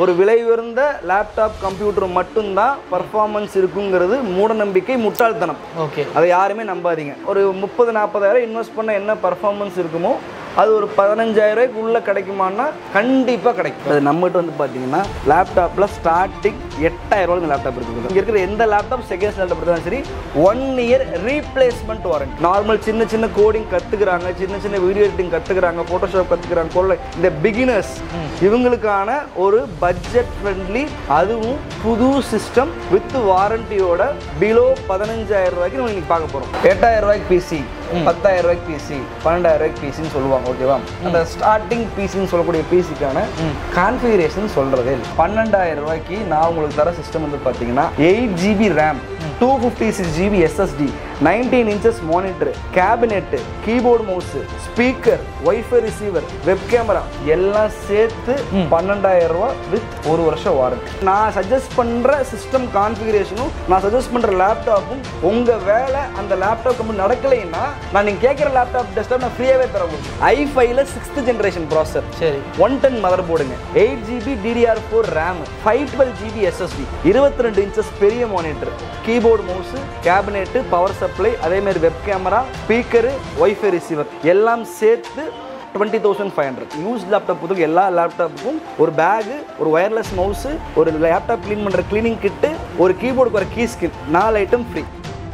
ஒரு விலை உயர்ந்த லேப்டாப் கம்ப்யூட்டர் மட்டும்தான் பர்ஃபார்மன்ஸ் இருக்குங்கிறது மூட நம்பிக்கை முட்டாள்தனம் ஓகே அதை யாருமே நம்பாதீங்க ஒரு முப்பது நாற்பதாயிரம் இன்வெஸ்ட் பண்ண என்ன பர்ஃபார்மன்ஸ் இருக்குமோ அது ஒரு பதினஞ்சாயிரம் ரூபாய்க்கு உள்ள கிடைக்குமான்னா கண்டிப்பாக கிடைக்கும் அது நம்மகிட்ட வந்து பார்த்தீங்கன்னா லேப்டாப்பில் ஸ்டார்டிங் எட்டாயிரம் ரூபாய்க்கு லேப்டாப் இருக்குது இங்கே இருக்கிற எந்த லேப்டாப் செகண்ட்ஸ் லேப்டாப் இருந்தாலும் சரி one year replacement warranty normal சின்ன சின்ன கோடிங் கற்றுக்குறாங்க சின்ன சின்ன வீடியோ எடிட்டிங் கற்றுக்குறாங்க ஃபோட்டோஷாப் கற்றுக்குறாங்க கொள்ள இந்த பிகினர்ஸ் இவங்களுக்கான ஒரு பட்ஜெட் ஃப்ரெண்ட்லி அதுவும் புது சிஸ்டம் வித் வாரண்டியோட பிலோ பதினஞ்சாயிரம் ரூபாய்க்கு நம்ம இன்னைக்கு பார்க்க போகிறோம் எட்டாயிரம் ரூபாய்க்கு பிசி பத்தாயிரம் ரூபாய்க்கு பிசி பன்னெண்டாயிரம் ரூபாய்க்கு பிசின்னு சொல்லுவாங்க ஓகேவா அந்த ஸ்டார்டிங் பிசின்னு சொல்லக்கூடிய பிசிக்கான கான்ஃபிகரேஷன் சொல்றதே இல்லை பன்னெண்டாயிரம் ரூபாய்க்கு நான் உங்களுக்கு தர சிஸ்டம் வந்து பார்த்தீங்கன்னா eight GB RAM two fifty six GB SSD nineteen inches monitor cabinet keyboard mouse speaker wifi receiver web camera எல்லாம் சேர்த்து பன்னெண்டாயிரம் ரூபாய் வித் ஒரு வருஷம் வாரண்டி நான் சஜஸ்ட் பண்ற சிஸ்டம் கான்ஃபிகரேஷனும் நான் சஜஸ்ட் பண்ற லேப்டாப்பும் உங்க வேலை அந்த லேப்டாப் கம்பெனி நடக்கலைன்னா நான் நீங்க கேட்குற லேப்டாப் டெஸ்க்டாப் நான் ஃப்ரீயாவே தர முடியும் ஐ ஃபைவ்ல சிக்ஸ்த் ஜென்ரேஷன் ப்ராசர் சரி ஒன் டென் மதர் போர்டுங்க eight GB DDR four RAM five twelve GB SSD இருபத்தி ரெண்டு இன்ச்சஸ் பெரிய monitor keyboard mouse cabinet power supply அதே மாதிரி web camera speaker wifi receiver எல்லாம் சேர்த்து twenty thousand five hundred use laptop புதுக்கு எல்லா லேப்டாப்புக்கும் ஒரு பேகு ஒரு ஒயர்லெஸ் மவுஸு ஒரு லேப்டாப் க்ளீன் பண்ணுற க்ளீனிங் கிட்டு ஒரு கீபோர்டுக்கு ஒரு கீ ஸ்கின் நாலு ஐட்டம் ஃப்ரீ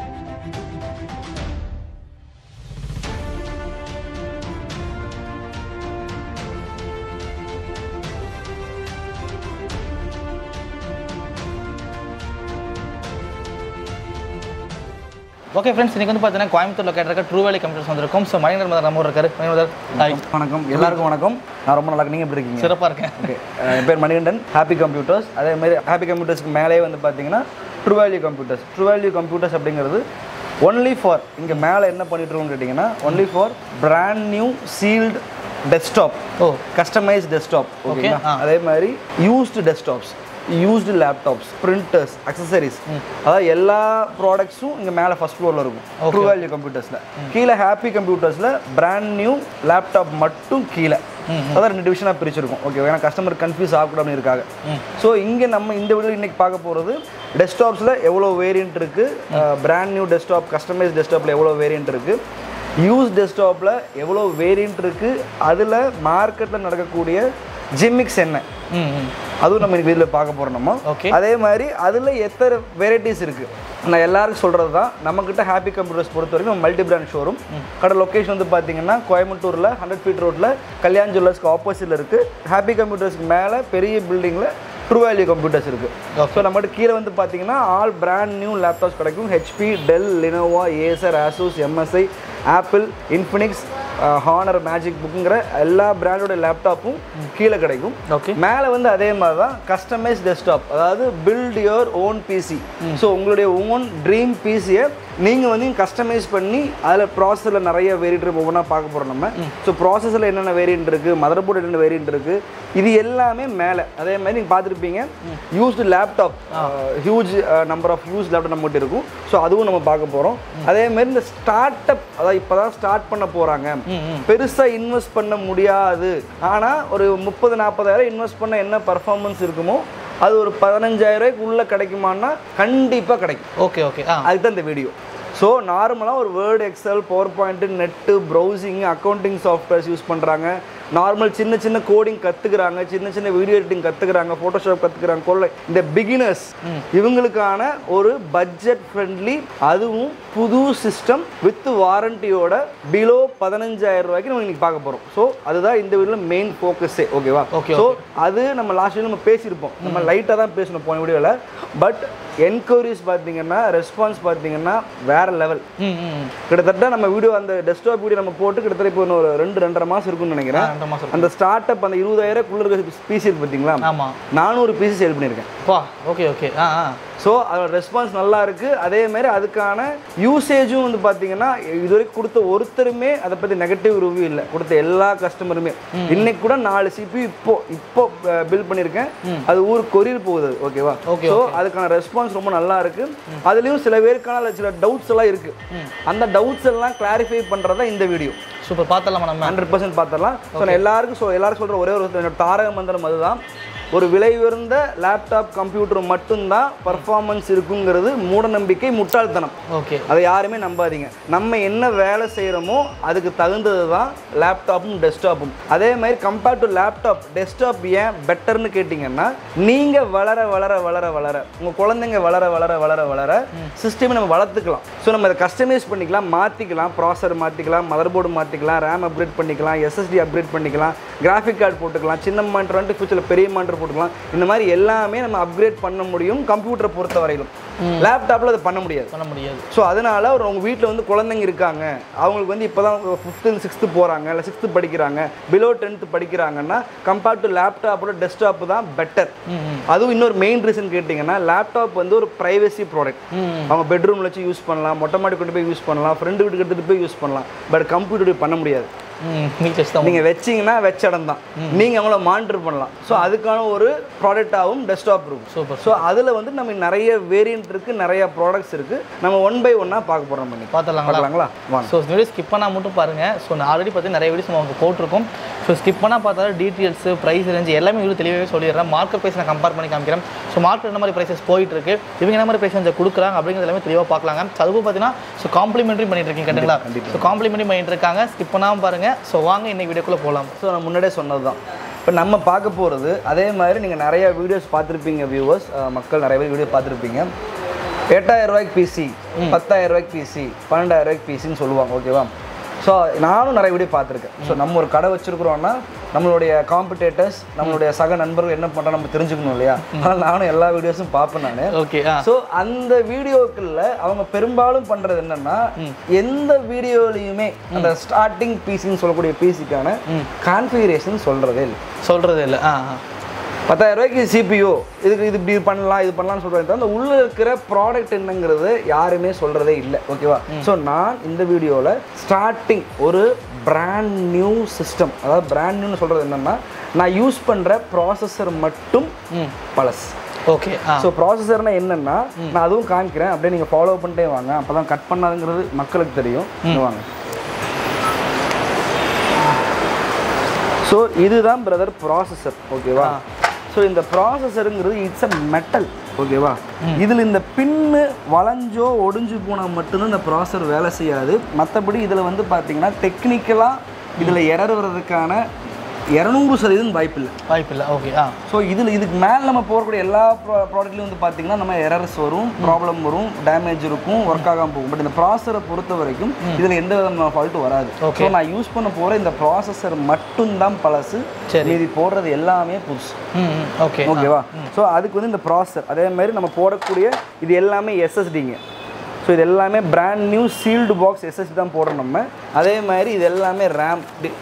ஓகே ஃப்ரெண்ட்ஸ் இன்னைக்கு வந்து பார்த்தீங்கன்னா கோயம்புத்தூர் லொக்கேட் இருக்க ட்ரூ வேலி கம்ப்யூட்டர்ஸ் வந்திருக்கோம் ஸோ மணிகர் மதர் நம்ம ஊர் இருக்காரு மணிகர் ஹாய் வணக்கம் எல்லாருக்கும் வணக்கம் நான் ரொம்ப நல்லா இருக்கேன். நீங்க எப்படி இருக்கீங்க சிறப்பாக இருக்கேன் ஓகே என் பேர் மணிகண்டன் ஹாப்பி கம்ப்யூட்டர்ஸ் அதே மாதிரி ஹாப்பி கம்ப்யூட்டர்ஸ்க்கு மேலே வந்து பார்த்தீங்கன்னா ட்ரூவேல்யூ கம்ப்யூட்டர்ஸ் ட்ரூவேல்யூ கம்ப்யூட்டர்ஸ் அப்படிங்கிறது ஒன்லி ஃபார் இங்கே மேலே என்ன பண்ணிட்டு இருக்கோம்னு கேட்டிங்கன்னா only for brand new sealed desktop ஓ கஸ்டமைஸ் டெஸ்க்டாப் Okay, ஓகேங்களா ஆ. அதே மாதிரி used desktops used laptops printers accessories அதாவது எல்லா ப்ராடக்ட்ஸும் இங்கே மேலே ஃபர்ஸ்ட் ஃப்ளோரில் இருக்கும் ட்ரூ வேல்யூ கம்ப்யூட்டர்ஸில் கீழே ஹாப்பி கம்ப்யூட்டர்ஸில் பிராண்ட் நியூ லேப்டாப் மட்டும் கீழே அதான் ரெண்டு டிவிஷனாக பிரிச்சிருக்கும் ஓகே ஏன்னா கஸ்டமர் கன்ஃபியூஸ் ஆகக்கூடாதுன்னு இருக்காங்க ஸோ இங்கே நம்ம இந்த வீடியோ இன்னைக்கு பார்க்க போகிறது டெஸ்க்டாப்ஸில் எவ்வளோ வேரியன்ட் இருக்குது பிராண்ட் நியூ டெஸ்க்டாப் கஸ்டமைஸ் டெஸ்க்டாப்பில் எவ்வளோ வேரியன்ட் இருக்குது யூஸ் டெஸ்க்டாப்பில் எவ்வளோ வேரியன்ட் இருக்குது அதில் மார்க்கெட்டில் நடக்கக்கூடிய ஜிம்மிக்ஸ் என்ன ம் ம் அதுவும் நம்ம இன்னைக்கு இதில் பார்க்க போகிறோம் நம்ம Okay. அதே மாதிரி அதில் எத்தனை வெரைட்டிஸ் இருக்குது நான் எல்லாருக்கும் சொல்கிறது தான் நம்மக்கிட்ட ஹாப்பி கம்ப்யூட்டர்ஸ் பொறுத்த வரைக்கும் மல்டி பிராண்ட் ஷோரூம் கடை லொக்கேஷன் வந்து பார்த்தீங்கன்னா கோயம்புத்தூரில் ஹண்ட்ரட் ஃபீட் ரோட்டில் கல்யாண் ஜுவல்லர்ஸ்க்கு ஆப்போசிட்டில் இருக்குது ஹாப்பி கம்ப்யூட்டர்ஸ்க்கு மேலே பெரிய பில்டிங்கில் ட்ரூ வேல்யூ கம்ப்யூட்டர்ஸ் இருக்குது ஸோ நம்மகிட்ட கீழே வந்து பார்த்தீங்கன்னா ஆல் பிராண்ட் நியூ லேப்டாப்ஸ் கிடைக்கும் HP Dell Lenovo Acer Asus MSI Apple Infinix Honor Magic புக்குங்கிற எல்லா பிராண்டோட லேப்டாப்பும் கீழே கிடைக்கும் ஓகே மேலே வந்து அதே மாதிரி தான் கஸ்டமைஸ் டெஸ்க்டாப் அதாவது build your own PC so உங்களுடைய ஓன் ட்ரீம் பிசியை நீங்கள் வந்து கஸ்டமைஸ் பண்ணி அதில் ப்ராசஸரில் நிறைய வேரியன்ட் ஒவ்வொன்றா பார்க்க போகிறோம் நம்ம ஸோ ப்ராசஸரில் என்னென்ன வேரியன்ட் இருக்குது மதர் போர்டு என்னென்ன வேரியன்ட் இருக்குது இது எல்லாமே மேலே அதே மாதிரி நீங்கள் பார்த்துருப்பீங்க used laptop huge number of use laptop நம்மகிட்ட இருக்கும் ஸோ அதுவும் நம்ம பார்க்க போகிறோம் அதே மாதிரி இந்த ஸ்டார்ட் அப் அதாவது இப்போ தான் ஸ்டார்ட் பண்ண போகிறாங்க பெருசாக இன்வெஸ்ட் பண்ண முடியாது ஆனால் ஒரு முப்பது நாற்பதாயிரம் இன்வெஸ்ட் பண்ண என்ன பர்ஃபார்மன்ஸ் இருக்குமோ அது ஒரு பதினஞ்சாயிரம் ரூபாய்க்கு உள்ள கிடைக்குமான்னா கண்டிப்பாக கிடைக்கும் ஓகே ஓகே ஆ அதுக்கு தான் இந்த வீடியோ ஸோ நார்மலாக ஒரு Word Excel PowerPoint net browsing accounting softwares use பண்ணுறாங்க நார்மல் சின்ன சின்ன கோடிங் கற்றுக்குறாங்க சின்ன சின்ன வீடியோ எடிட்டிங் கற்றுக்குறாங்க ஃபோட்டோஷாப் கற்றுக்குறாங்க கொள்ள இந்த பிகினர்ஸ் இவங்களுக்கான ஒரு பட்ஜெட் ஃப்ரெண்ட்லி அதுவும் புது சிஸ்டம் வித் வாரண்டியோட பிலோ பதினஞ்சாயிரம் ரூபாய்க்கு நம்ம இன்னைக்கு பார்க்க போகிறோம் ஸோ அதுதான் இந்த வீடியோவில் மெயின் ஃபோக்கஸே ஓகேவா Okay, ஸோ அது நம்ம லாஸ்ட் வீடியோ நம்ம பேசியிருப்போம் நம்ம லைட்டாக தான் பேசணும் போன வீடியோவில் பட் என்கொயரிஸ் பார்த்தீங்கன்னா ரெஸ்பான்ஸ் பார்த்தீங்கன்னா வேற லெவல் ம் ம் கிட்டத்தட்ட நம்ம வீடியோ அந்த டெஸ்க்டாப் வீடியோ நம்ம போட்டு கிட்டத்தட்ட இப்போ இன்னும் ஒரு ரெண்டு ரெண்டரை மாதம் இருக்கும்னு ஆ, நினைக்கிறேன் ரெண்டு மாதம் அந்த ஸ்டார்ட் அப் அந்த இருபதாயிரக்குள்ள இருக்க பிசி இருக்கு பார்த்தீங்களா ஆமாம் நானூறு பிசி சேல் பண்ணியிருக்கேன் வா ஓகே ஓகே ஆ ஆ ஸோ அதோட ரெஸ்பான்ஸ் நல்லா இருக்கு அதே மாதிரி அதுக்கான யூசேஜும் வந்து பார்த்தீங்கன்னா இது வரைக்கும் கொடுத்த ஒருத்தருமே அதை பற்றி நெகட்டிவ் ரிவ்யூ இல்லை கொடுத்த எல்லா கஸ்டமருமே இன்னைக்கு கூட நாலு சிபி இப்போ இப்போ பில் பண்ணியிருக்கேன் அது ஊருக்கு கொரியர் போகுது அது ஓகேவா Okay, ஸோ அதுக்கான ரெஸ்பான்ஸ் ரொம்ப நல்லா இருக்கு அதுலேயும் சில பேருக்கான அதுல சில டவுட்ஸ் எல்லாம் இருக்கு அந்த டவுட்ஸ் எல்லாம் கிளாரிஃபை பண்ணுறதா இந்த வீடியோ சூப்பர் பார்த்துடலாமா நம்ம ஹண்ட்ரட் பர்சன்ட் பார்த்துடலாம் ஸோ நான் எல்லாருக்கும் சொ எல்லாரும் சொல்கிற ஒரே ஒரு என்னோட தாரக மந்திரம் அதுதான் ஒரு விலை உயர்ந்த லேப்டாப் கம்ப்யூட்டர் மட்டும்தான் பர்ஃபார்மன்ஸ் இருக்குங்கிறது மூட நம்பிக்கை முட்டாள்தனம் ஓகே அதை யாருமே நம்பாதீங்க நம்ம என்ன வேலை செய்கிறோமோ அதுக்கு தகுந்தது தான் லேப்டாப்பும் டெஸ்க்டாப்பும் அதே மாதிரி கம்பேர்ட் டு லேப்டாப் டெஸ்க்டாப் ஏன் பெட்டர்னு கேட்டிங்கன்னா நீங்கள் வளர வளர வளர வளர உங்கள் குழந்தைங்க வளர வளர வளர வளர சிஸ்டமை நம்ம வளர்த்துக்கலாம் ஸோ நம்ம அதை கஸ்டமைஸ் பண்ணிக்கலாம் மாற்றிக்கலாம் ப்ராசர் மாற்றிக்கலாம் மதர் போர்டு மாற்றிக்கலாம் ரேம் அப்கிரேட் பண்ணிக்கலாம் எஸ்எஸ்டி அப்கிரேட் பண்ணிக்கலாம் கிராஃபிக் கார்டு போட்டுக்கலாம் சின்ன மானிட்டர் வந்துட்டு ஃபியூச்சரில் பெரிய மானிட்டர் போட்டுக்கலாம் இந்த மாதிரி எல்லாமே நம்ம அப்கிரேட் பண்ண முடியும் கம்ப்யூட்டரை பொறுத்த வரையிலும் லேப்டாப்பில் அதை பண்ண முடியாது பண்ண முடியாது ஸோ அதனால ஒரு உங்கள் வீட்டில் வந்து குழந்தைங்க இருக்காங்க அவங்களுக்கு வந்து இப்போ தான் ஃபிஃப்த்து சிக்ஸ்த்து போகிறாங்க இல்லை சிக்ஸ்த்து படிக்கிறாங்க பிலோ டென்த்து படிக்கிறாங்கன்னா கம்பேர்ட் டு லேப்டாப்போட டெஸ்க்டாப் தான் பெட்டர் அதுவும் இன்னொரு மெயின் ரீசன் கேட்டிங்கன்னா லேப்டாப் வந்து ஒரு ப்ரைவசி ப்ராடக்ட் அவங்க பெட்ரூமில் வச்சு யூஸ் பண்ணலாம் மொட்டை மாடி கொண்டு போய் யூஸ் பண்ணலாம் ஃப்ரெண்டு வீட்டுக்கு எடுத்துகிட்டு போய் யூஸ் பண்ணலாம் பட் கம்ப்யூட்டர் பண்ண முடியாது ம் நீட் தான் நீங்கள் வச்சீங்கன்னா வச்ச இடம் தான் நீங்கள் அவங்கள மானிட்டர் பண்ணலாம் ஸோ அதுக்கான ஒரு ப்ராடக்டாகவும் டெஸ்க்டாப் இருக்கும் சூப்பர் ஸோ அதில் வந்து நம்ம நிறைய வேரியன்ட் இருக்குது நிறைய ப்ராடக்ட்ஸ் இருக்குது நம்ம ஒன் பை ஒன்னாக பார்க்க போகிறோம் பண்ணி பார்த்துடலாங்களா பார்க்கலாங்களா வாங்க ஸோ வீடியோ ஸ்கிப் பண்ணால் மட்டும் பாருங்கள் ஸோ நான் ஆல்ரெடி பார்த்தீங்கன்னா நிறைய வீடியோஸ் நமக்கு போட்டிருக்கோம் ஸோ ஸ்கிப் பண்ணால் பார்த்தாலும் டீட்டெயில்ஸ் ப்ரைஸ் ரேஞ்ச் எல்லாமே வீடியோ தெளிவாகவே சொல்லிடுறேன் மார்க்கெட் ப்ரைஸ் நான் கம்பேர் பண்ணி காமிக்கிறேன் ஸோ மார்க்கெட் என்ன மாதிரி ப்ரைஸஸ் போயிட்டு இருக்கு இவங்க என்ன மாதிரி ப்ரைஸ் கொஞ்சம் கொடுக்குறாங்க அப்படிங்கிறது எல்லாமே தெளிவாக பார்க்கலாங்க ஸோ அதுவும் பார்த்தீங்கன்னா ஸோ காம்ப்ளிமெண்ட்ரி பண்ணிட்டு இருக்கீங்க கரெக்டுங்களா ஸோ காம்ப்ளிமெண்ட்ரி பண்ணிட்டு இருக்காங்க ஸ்கிப் பண்ணாமல் பாருங்கள் ஸோ வாங்க இன்னைக்கு வீடியோக்குள்ளே போகலாம் ஸோ நான் முன்னாடியே சொன்னது தான் இப்போ நம்ம பார்க்க போகிறது அதே மாதிரி நீங்கள் நிறைய வீடியோஸ் பார்த்துருப்பீங்க வியூவர்ஸ் மக்கள் நிறைய பேர் வீடியோ பார்த்துருப்பீங்க எட்டாயிரம் ரூபாய்க்கு பிசி பத்தாயிரம் ரூபாய்க்கு பிசி பன்னெண்டாயிரம் ரூபாய்க்கு பிசின்னு சொல்லுவாங்க ஓகேவா ஸோ நானும் நிறைய வீடியோ பார்த்துருக்கேன் ஸோ நம்ம ஒரு கடை வச்சிருக்கிறோம்னா நம்மளுடைய காம்படிட்டர்ஸ் நம்மளுடைய சக நண்பர்கள் என்ன பண்ணுறோம் நம்ம தெரிஞ்சுக்கணும் இல்லையா அதனால் நானும் எல்லா வீடியோஸும் பார்ப்பேன் நான் ஓகே ஆ ஸோ அந்த வீடியோக்குள்ள அவங்க பெரும்பாலும் பண்றது என்னன்னா எந்த வீடியோலையுமே அந்த ஸ்டார்டிங் பிசின்னு சொல்லக்கூடிய பிசிக்கான கான்ஃபிகரேஷன் சொல்றதே இல்லை சொல்கிறது இல்லை ஆ ஆ பத்தாயிரம் ரூபாய்க்கு சிபியு இதுக்கு இது இப்படி பண்ணலாம் இது பண்ணலாம்னு சொல்றது அந்த உள்ள இருக்கிற ப்ராடக்ட் என்னங்கிறது யாருமே சொல்றதே இல்லை ஓகேவா ஸோ நான் இந்த வீடியோவில் ஸ்டார்டிங் ஒரு பிராண்ட் நியூ சிஸ்டம் அதாவது பிராண்ட் நியூன்னு சொல்றது என்னன்னா நான் யூஸ் பண்ற ப்ராசஸர் மட்டும் பழசு ஓகே ஆ ஸோ ப்ராசஸர்னா என்னன்னா நான் அதுவும் காமிக்கிறேன் அப்படியே நீங்கள் ஃபாலோ பண்ணிட்டே வாங்க அப்போ தான் கட் பண்ணாதுங்கிறது மக்களுக்கு தெரியும் இங்க வாங்க ஸோ இதுதான் பிரதர் ப்ராசஸர் ஓகேவா ஸோ இந்த ப்ராசஸருங்கிறது இட்ஸ் அ மெட்டல் ஓகேவா இதில் இந்த பின்னு வளைஞ்சோ ஒடிஞ்சு போனால் மட்டும்தான் இந்த ப்ராசஸர் வேலை செய்யாது மற்றபடி இதில் வந்து பார்த்தீங்கன்னா டெக்னிக்கலாக இதில் எரர் வர்றதுக்கான இரநூறு சதவீதம் வாய்ப்பில்லை வாய்ப்பு இல்லை ஓகே ஆ ஸோ இதில் இதுக்கு மேலே நம்ம போகக்கூடிய எல்லா ப்ரா ப்ராடக்ட்லையும் வந்து பார்த்தீங்கன்னா நம்ம எரர்ஸ் வரும் ப்ராப்ளம் வரும் டேமேஜ் இருக்கும் ஒர்க் ஆகாமல் போகும் பட் இந்த ப்ராசரை பொறுத்த வரைக்கும் இதில் எந்த விதமான ஃபால்ட்டும் வராது Okay. ஸோ நான் யூஸ் பண்ண போகிற இந்த ப்ராசஸர் மட்டும்தான் பழசு சரி. மீதி போடுறது எல்லாமே புதுசு ம் ம் ஓகே ஓகேவா ஸோ அதுக்கு வந்து இந்த ப்ராசஸர் அதே மாதிரி நம்ம போடக்கூடிய இது எல்லாமே எஸ்எஸ்டிங்க ஸோ இது எல்லாமே brand new sealed box SSD தான் போடுறோம் நம்ம அதே மாதிரி இது எல்லாமே ரேம்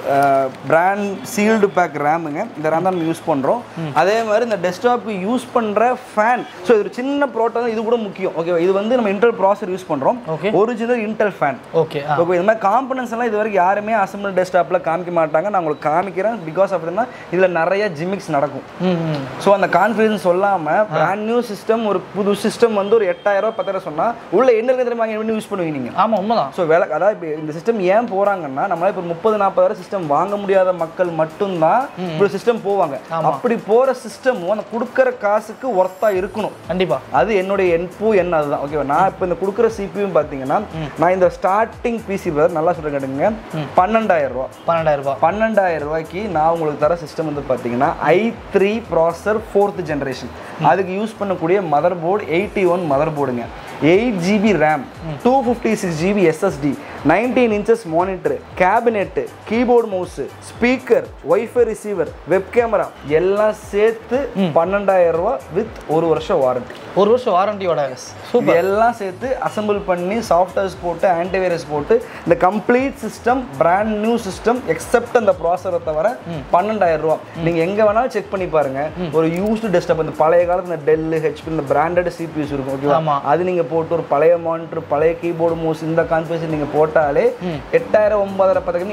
பிராண்ட் சீல்டு பேக் ரேமுங்க இந்த ரேம் தான் நம்ம யூஸ் பண்ணுறோம் அதே மாதிரி இந்த டெஸ்க்டாப்புக்கு யூஸ் பண்ணுற ஃபேன் ஸோ இது ஒரு சின்ன ப்ரோட்டோ இது கூட முக்கியம் ஓகேவா இது வந்து நம்ம இன்டெல் ப்ராசர் யூஸ் பண்ணுறோம் Okay. Original Intel fan okay ah okay இந்த மாதிரி காம்பனன்ஸ் எல்லாம் இது வரைக்கும் யாருமே அசம்பிள் டெஸ்க்டாப்பில் காமிக்க மாட்டாங்க நான் உங்களுக்கு காமிக்கிறேன் பிகாஸ் ஆஃப் என்ன இதில் நிறைய ஜிமிக்ஸ் நடக்கும் ம் ம் ஸோ அந்த கான்ஃபிடன்ஸ் சொல்லாமல் பிராண்ட் நியூ சிஸ்டம் ஒரு புது சிஸ்டம் வந்து ஒரு எட்டாயிரம் பத்தாயிரம் சொன்னால் உள்ள என்ன இருக்கு தெரியுமா என்ன யூஸ் பண்ணுவீங்க நீங்கள் ஆமாம் உண்மைதான் ஸோ வேலை அதாவது இப்போ இந்த சிஸ்டம் ஏன் போகிறாங்கன்னா நம்மளால இப்போ முப்பது நாற்பதாயிரம் சிஸ்டம் வாங்க முடியாத மக்கள் மட்டும்தான் இப்படி சிஸ்டம் போவாங்க அப்படி போகிற சிஸ்டமும் அந்த கொடுக்குற காசுக்கு ஒர்த்தாக இருக்கணும் கண்டிப்பாக அது என்னுடைய என்பு என்ன அதுதான் ஓகேவா நான் இப்போ இந்த கொடுக்குற சிபியும் பார்த்தீங்கன்னா நான் இந்த ஸ்டார்டிங் பிசி நல்லா சொல்கிறேன் கேட்டுங்க பன்னெண்டாயிரம் ரூபா பன்னெண்டாயிரம் ரூபாய் பன்னெண்டாயிரம் ரூபாய்க்கு நான் உங்களுக்கு தர சிஸ்டம் வந்து பார்த்தீங்கன்னா I three processor fourth generation அதுக்கு யூஸ் பண்ணக்கூடிய மதர் போர்டு எயிட்டி ஒன் மதர் போர்டுங்க eight GB RAM two fifty six GB SSD nineteen inches monitor cabinet keyboard mouse speaker wifi receiver web camera எல்லாம் சேர்த்து பன்னெண்டாயிரம் ரூபா வித் ஒரு வருஷம் வாரண்டி ஒரு வருஷம் வாரண்டியோட இது எல்லாம் சேர்த்து அசெம்பிள் பண்ணி சாஃப்ட்வேர்ஸ் போட்டு ஆன்டிவைரஸ் போட்டு இந்த complete system brand new system except அந்த ப்ராசரை தவிர பன்னெண்டாயிரம் ரூபா நீங்க எங்க வேணாலும் செக் பண்ணி பாருங்க ஒரு யூஸ்டு டெஸ்க்டாப் இந்த பழைய காலத்துல இந்த டெல் ஹெச்பி இந்த பிராண்டட் சிபியூஸ் இருக்கும் ஓகேவா ஆமா. அது நீங்க போட்டு ஒரு பழைய மானிட்டர் பழைய கீபோர்டு மவுஸ் இந்த கான்ஃபிகரேஷன் நீங்க போட்டாலே எட்டாயிரம் ஒன்பதாயிரம் பத்தக்கு நீங்க வாங்கவே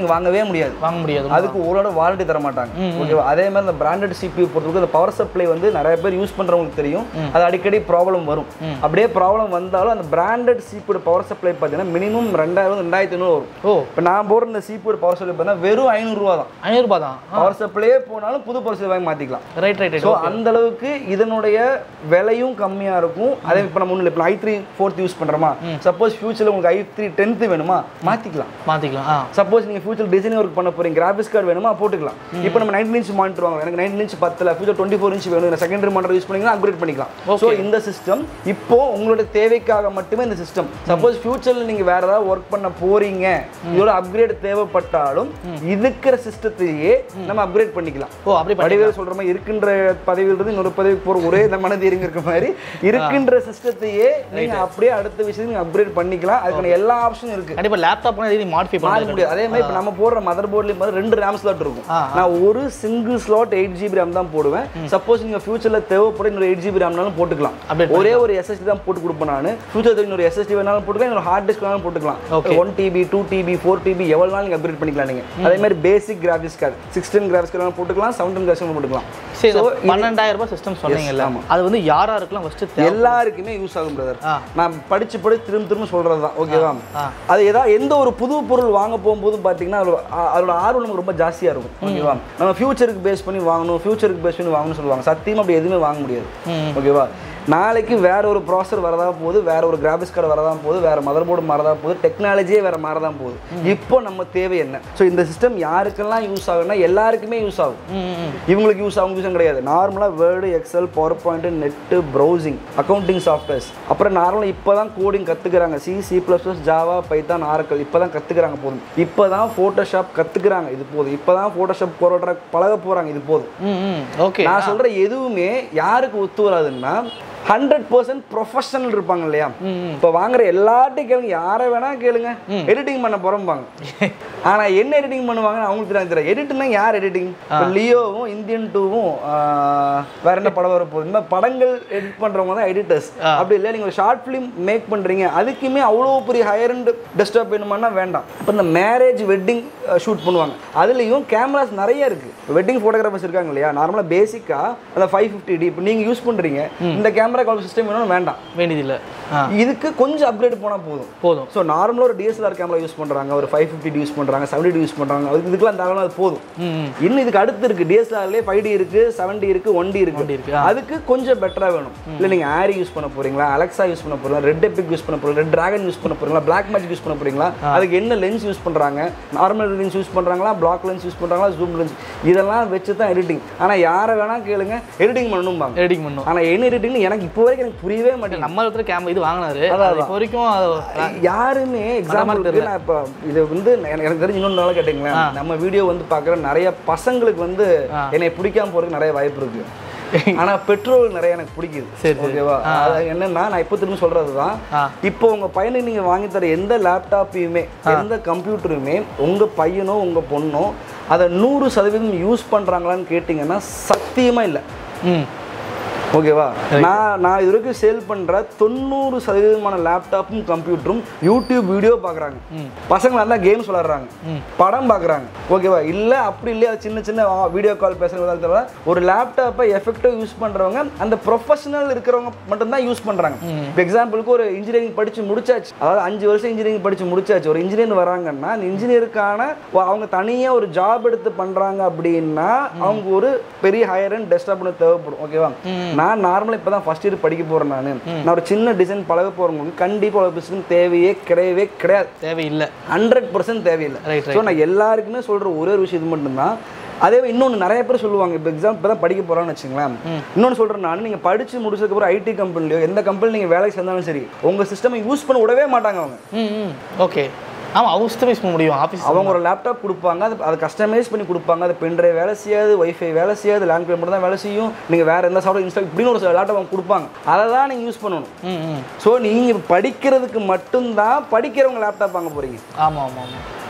வாங்கவே முடியாது வாங்க முடியாது அதுக்கு ஓரோட வாரண்டி தர மாட்டாங்க ஓகேவா அதே மாதிரி இந்த பிராண்டட் சிபியூ பொறுத்தவரைக்கும் இந்த பவர் சப்ளை வந்து நிறைய பேர் யூஸ் பண்றவங்களுக்கு தெரியும் அது அடிக்கடி ப்ராப்ளம் வரும் அப்படியே ப்ராப்ளம் வந்தாலும் அந்த பிராண்டட் சிபியோட பவர் சப்ளை பார்த்தீங்கன்னா மினிமம் ரெண்டாயிரம் ரெண்டாயிரத்தி ஐநூறு வரும் ஓ இப்போ நான் போடுற இந்த சிபியோட பவர் சப்ளை பார்த்தீங்கன்னா வெறும் ஐநூறுரூவா தான் ஐநூறுபா தான் பவர் சப்ளையே போனாலும் புது பவர் சப்ளை வாங்கி மாற்றிக்கலாம் ரைட் ரைட் ரைட் ஸோ அந்த அளவுக்கு இதனுடைய விலையும் கம்மியாக இருக்கும் அதே இப்போ நம்ம ஒன்றும் இப்போ ஐ த்ரீ ஃபோர்த் யூஸ் பண்ணுறோமா சப்போஸ் ஃபியூச்சரில் உங்களுக்கு ஐ த்ரீ டென்த்து வேணுமா மாற்றிக்கலாம் மாற்றிக்கலாம் ஆ சப்போஸ் நீங்கள் ஃபியூச்சர் டிசைனிங் ஒர்க் பண்ண போறீங்க கிராஃபிக்ஸ் கார்டு வேணுமா போட்டுக்கலாம் இப்போ நம்ம நைன்டீன் இன்ச் மானிட்டர் வாங்க எனக்கு நைன்டீன் இன்ச் பத்தில் ஃபியூச்சர் டுவெண்ட்டி ஃபோர் இன்ச் வேணும் செகண்டரி மானிட்டர் யூஸ் பண்ணிங்கன்னா அப்கிரேட் பண்ணிக்கலாம் ஸோ இந்த சிஸ்டம் இப்போ உங்களோட தேவைக்காக மட்டுமே இந்த சிஸ்டம் சப்போஸ் ஃபியூச்சரில் நீங்கள் வேற ஏதாவது ஒர்க் பண்ண போறீங்க இதோட அப்கிரேட் தேவைப்பட்டாலும் இருக்கிற சிஸ்டத்தையே நம்ம அப்கிரேட் பண்ணிக்கலாம் ஓ அப்படி பண்ணி வடிவேல் சொல்ற மாதிரி இருக்கின்ற பதவியிலிருந்து இன்னொரு பதவிக்கு போற ஒரே இந்த மனதீரிங்க இருக்க மாதிரி இருக்கின்ற சிஸ்டத்தையே நீங்க அப்படியே அடுத்த விஷயத்துக்கு நீங்க அப்கிரேட் பண்ணிக்கலாம் அதுக்கான எல்லா ஆப்ஷனும் இருக்கு கண்டிப்பா லேப்டாப் எதுவும் மாடிஃபை மாற பண்ண முடியாது அதே மாதிரி இப்போ நம்ம போடுற மதர் போர்ட்லயும் வந்து ரெண்டு ரேம் ஸ்லாட் இருக்கும் ஆ, நான் ஒரு single slot eight GB RAM தான் போடுவேன் சப்போஸ் நீங்க ஃபியூச்சர்ல தேவைப்பட இன்னொரு எயிட் ஜிபி ரேம்னாலும் போட்டுக்கலாம் Update ஒரே ஒரு எஸ்எஸ்டி தான் போட்டு கொடுப்பேன் நான் ஃபியூச்சர் இன்னொரு எஸ்எஸ்டி வேணாலும் போட்டுக்கலாம் இன்னொரு ஹார்ட் டிஸ்க் வேணாலும் போட்டுக்கலாம் Okay. One TB two TB four TB எவ்வளோ நாள் நீங்க அப்கிரேட் பண்ணிக்கலாம் நீங்க அதே மாதிரி basic graphics card sixteen graphics card போட்டுக்கலாம் செவன்டீன் கிராஃபிக்ஸ் போட்டுக்கலாம் சரி So, பன்னெண்டாயிரம் ரூபாய் சிஸ்டம் சொன்னீங்கல்ல ஆமா. அது வந்து யாரா இருக்கலாம் ஃபர்ஸ்ட் தேவை எல்லாருக்குமே யூஸ் ஆகும் பிரதர் ஆ. நான் படிச்சு படிச்சு திரும்ப திரும்ப சொல்றது தான் ஓகேவா ஆ. அது ஏதாவது எந்த ஒரு புது பொருள் வாங்க போகும்போதும் பார்த்தீங்கன்னா அதோட ஆ- அதோட ஆர்வம் நமக்கு ரொம்ப ஜாஸ்தியாக இருக்கும் ஓகேவா நம்ம ஃபியூச்சருக்கு பேஸ் பண்ணி வாங்கணும் ஃபியூச்சருக்கு பேஸ் பண்ணி வாங்கணும்னு சொல்லுவாங்க சத்தியமா அப்படி எதுவுமே வாங்க முடியாது ஓகேவா நாளைக்கு வேற ஒரு ப்ராசர் வரதா போகுது வேற ஒரு கிராஃபிக்ஸ் கார்டு வரதான் போகுது வேற மதர் போர்டு மாறதா போகுது டெக்னாலஜியே வேற மாறதான் போகுது இப்போ நம்ம தேவை என்ன ஸோ இந்த சிஸ்டம் யாருக்கெல்லாம் யூஸ் ஆகும்னா எல்லாருக்குமே யூஸ் ஆகும் இவங்களுக்கு யூஸ் ஆகும் யூஸ் கிடையாது நார்மலாக Word Excel PowerPoint net browsing accounting softwares அப்புறம் நார்மலாக இப்போ தான் கோடிங் கற்றுக்குறாங்க C C plus plus Java Python Oracle இப்போ தான் கற்றுக்குறாங்க போதும் இப்போ தான் ஃபோட்டோஷாப் கற்றுக்குறாங்க இது போதும் இப்போ தான் ஃபோட்டோஷாப் போராட்ட பழக போகிறாங்க இது போதும் ம் ஓகே நான் சொல்கிற எதுவுமே யாருக்கு ஒத்து வராதுன்னா ஹண்ட்ரட் பர்சன்ட் ப்ரொஃபஷனல் இருப்பாங்க இல்லையா இப்போ வாங்குற எல்லார்ட்டையும் கேளுங்க யாரை வேணா கேளுங்க எடிட்டிங் பண்ண போகிறோம்பாங்க ஆனா என்ன எடிட்டிங் பண்ணுவாங்கன்னு அவங்களுக்கு தெரியாது தெரியாது எடிட்னா யார் எடிட்டிங் இப்போ லியோவும் இந்தியன் டூவும் வேற என்ன படம் வர போகுது இந்த மாதிரி படங்கள் எடிட் பண்றவங்க தான் எடிட்டர்ஸ் அப்படி இல்லை நீங்க ஒரு ஷார்ட் ஃபிலிம் மேக் பண்றீங்க அதுக்குமே அவ்வளோ பெரிய ஹையர் அண்ட் டெஸ்க்டாப் வேணுமானா வேண்டாம் இப்போ இந்த மேரேஜ் வெட்டிங் ஷூட் பண்ணுவாங்க அதுலேயும் கேமராஸ் நிறைய இருக்கு வெட்டிங் ஃபோட்டோகிராஃபர்ஸ் இருக்காங்க இல்லையா நார்மலாக பேசிக்காக அந்த ஃபைவ் ஃபிஃப்டி டி இப்போ நீங்கள் யூஸ் பண்றீங்க இந்த கேமரா கால் சிஸ்டம் வேணும் வேண்டாம் வேண்டியதில்லை ஆ இதுக்கு கொஞ்சம் அப்கிரேட் போனால் போதும் போதும் ஸோ நார்மலாக ஒரு டிஎஸ்எல்ஆர் கேமரா யூஸ் பண்ணுறாங்க ஒரு ஃபைவ் ஃபிஃப்டி யூஸ் பண்ணுறாங்க செவன்டி யூஸ் பண்ணுறாங்க அதுக்கு இதுக்கெல்லாம் தாராளமாக அது போதும் ம் ம். இன்னும் இதுக்கு அடுத்து இருக்கு டிஎஸ்எல்ஆர்லேயே ஃபைவ் டி இருக்கு செவன்டி இருக்கு ஒன் டி 1D இருக்கு இருக்கு, ஆ. அதுக்கு கொஞ்சம் பெட்டராக வேணும் இல்லை நீங்கள் ஆரி யூஸ் பண்ண போறீங்களா அலெக்ஸா யூஸ் பண்ண போறீங்களா ரெட் எபிக் யூஸ் பண்ண போறீங்களா ரெட் டிராகன் யூஸ் பண்ண போறீங்களா பிளாக் மேஜிக் யூஸ் பண்ண போறீங்களா அதுக்கு என்ன லென்ஸ் யூஸ் பண்றாங்க நார்மல் லென்ஸ் யூஸ் பண்றாங்களா பிளாக் லென்ஸ் யூஸ் பண்றாங்களா ஜூம் லென்ஸ் இதெல்லாம் வச்சு தான் எடிட்டிங் ஆனால் யாரை வேணா கேளுங்க எடிட்டிங் பண்ணணும்பாங்க எடிட்டிங் பண்ணும் ஆனால் என்ன எடிட்டிங்னு எனக்கு இப்போ வரைக்கும் எனக்கு புரியவே மாட்டேங்குது நம்ம இடத்துல கேமரா இது வாங்கினாரு அதான், அது இப்போ வரைக்கும் அது யாருமே எக்ஸாம்பிளுக்கு நான் இப்போ இது வந்து எனக்கு எனக்கு தெரிஞ்சு இன்னொன்று நாளாக கேட்டிங்களேன் நம்ம வீடியோ வந்து பார்க்குற நிறைய பசங்களுக்கு வந்து என்னை பிடிக்காம போறதுக்கு நிறைய வாய்ப்பு இருக்கு ஆனா பெட்ரோல் நிறைய எனக்கு பிடிக்குது சரி, சரி. ஓகேவா அது என்னன்னா நான் இப்போ திரும்ப சொல்றது தான் ஆ. இப்போ உங்க பையனுக்கு நீங்க வாங்கி தர எந்த லேப்டாப்பையுமே எந்த கம்ப்யூட்டருமே உங்க பையனோ உங்க பொண்ணோ அதை நூறு சதவீதம் யூஸ் பண்றாங்களான்னு கேட்டிங்கன்னா சத்தியமா இல்லை ம் ஓகேவா நான் நான் இது வரைக்கும் சேல் பண்ற தொண்ணூறு சதவீதமான லேப்டாப்பும் கம்ப்யூட்டரும் யூடியூப் வீடியோ பார்க்குறாங்க பசங்க நல்லா கேம்ஸ் விளாட்றாங்க படம் பார்க்குறாங்க ஓகேவா இல்லை அப்படி இல்லையா சின்ன சின்ன வீடியோ கால் பேசுறது தவிர ஒரு லேப்டாப்பை எஃபெக்டிவ் யூஸ் பண்றவங்க அந்த ப்ரொஃபஷனல் இருக்கிறவங்க மட்டும்தான் யூஸ் பண்றாங்க இப்போ எக்ஸாம்பிளுக்கு ஒரு இன்ஜினியரிங் படிச்சு முடிச்சாச்சு அதாவது அஞ்சு வருஷம் இன்ஜினியரிங் படிச்சு முடிச்சாச்சு ஒரு இன்ஜினியர் வராங்கன்னா அந்த இன்ஜினியருக்கான அவங்க தனியாக ஒரு ஜாப் எடுத்து பண்றாங்க அப்படின்னா அவங்க ஒரு பெரிய ஹையர் அண்ட் டெஸ்க்டாப் ஒன்று தேவைப்படும் ஓகேவா நான் நார்மலாக இப்போ தான் ஃபஸ்ட் இயர் படிக்க போகிறேன் நான் நான் ஒரு சின்ன டிசைன் பழக போகிறவங்களுக்கு கண்டிப்பாக ஒரு பிஸ்னஸ் தேவையே கிடையவே கிடையாது தேவையில்லை ஹண்ட்ரட் பர்சன்ட் தேவையில்லை Right, ஸோ நான் எல்லாருக்குமே சொல்கிற ஒரே ஒரு விஷயம் இது மட்டும்தான் அதே இன்னொன்று நிறைய பேர் சொல்லுவாங்க இப்போ எக்ஸாம் இப்போ தான் படிக்க போகிறான்னு வச்சுங்களேன் இன்னொன்று சொல்கிறேன் நான் நீங்கள் படித்து முடிச்சதுக்கப்புறம் ஐடி கம்பெனிலையோ எந்த கம்பெனி நீங்கள் வேலைக்கு சேர்ந்தாலும் சரி உங்கள் சிஸ்டமை யூஸ் பண்ண விடவே மாட்டாங்க அவங்க ம் ம் ஓகே ஆமாம் அவங்க யூஸ் பண்ண முடியும் ஆஃபீஸ் அவங்க ஒரு லேப்டாப் கொடுப்பாங்க அது அதை கஸ்டமைஸ் பண்ணி கொடுப்பாங்க அது பென்ட்ரைவ் வேலை செய்யாது வைஃபை வேலை செய்யாது லேண்ட் கிளப் மட்டும் தான் வேலை செய்யும் நீங்கள் வேறு எந்த சாஃப்ட்வேர் இன்ஸ்டால் இப்படின்னு ஒரு லேப்டாப் அவங்க கொடுப்பாங்க அதை தான் நீங்கள் யூஸ் பண்ணணும் ம் ம் ஸோ நீங்கள் படிக்கிறதுக்கு மட்டும்தான் படிக்கிறவங்க லேப்டாப் வாங்க போகிறீங்க ஆமாம் ஆமாம் ஆமாம்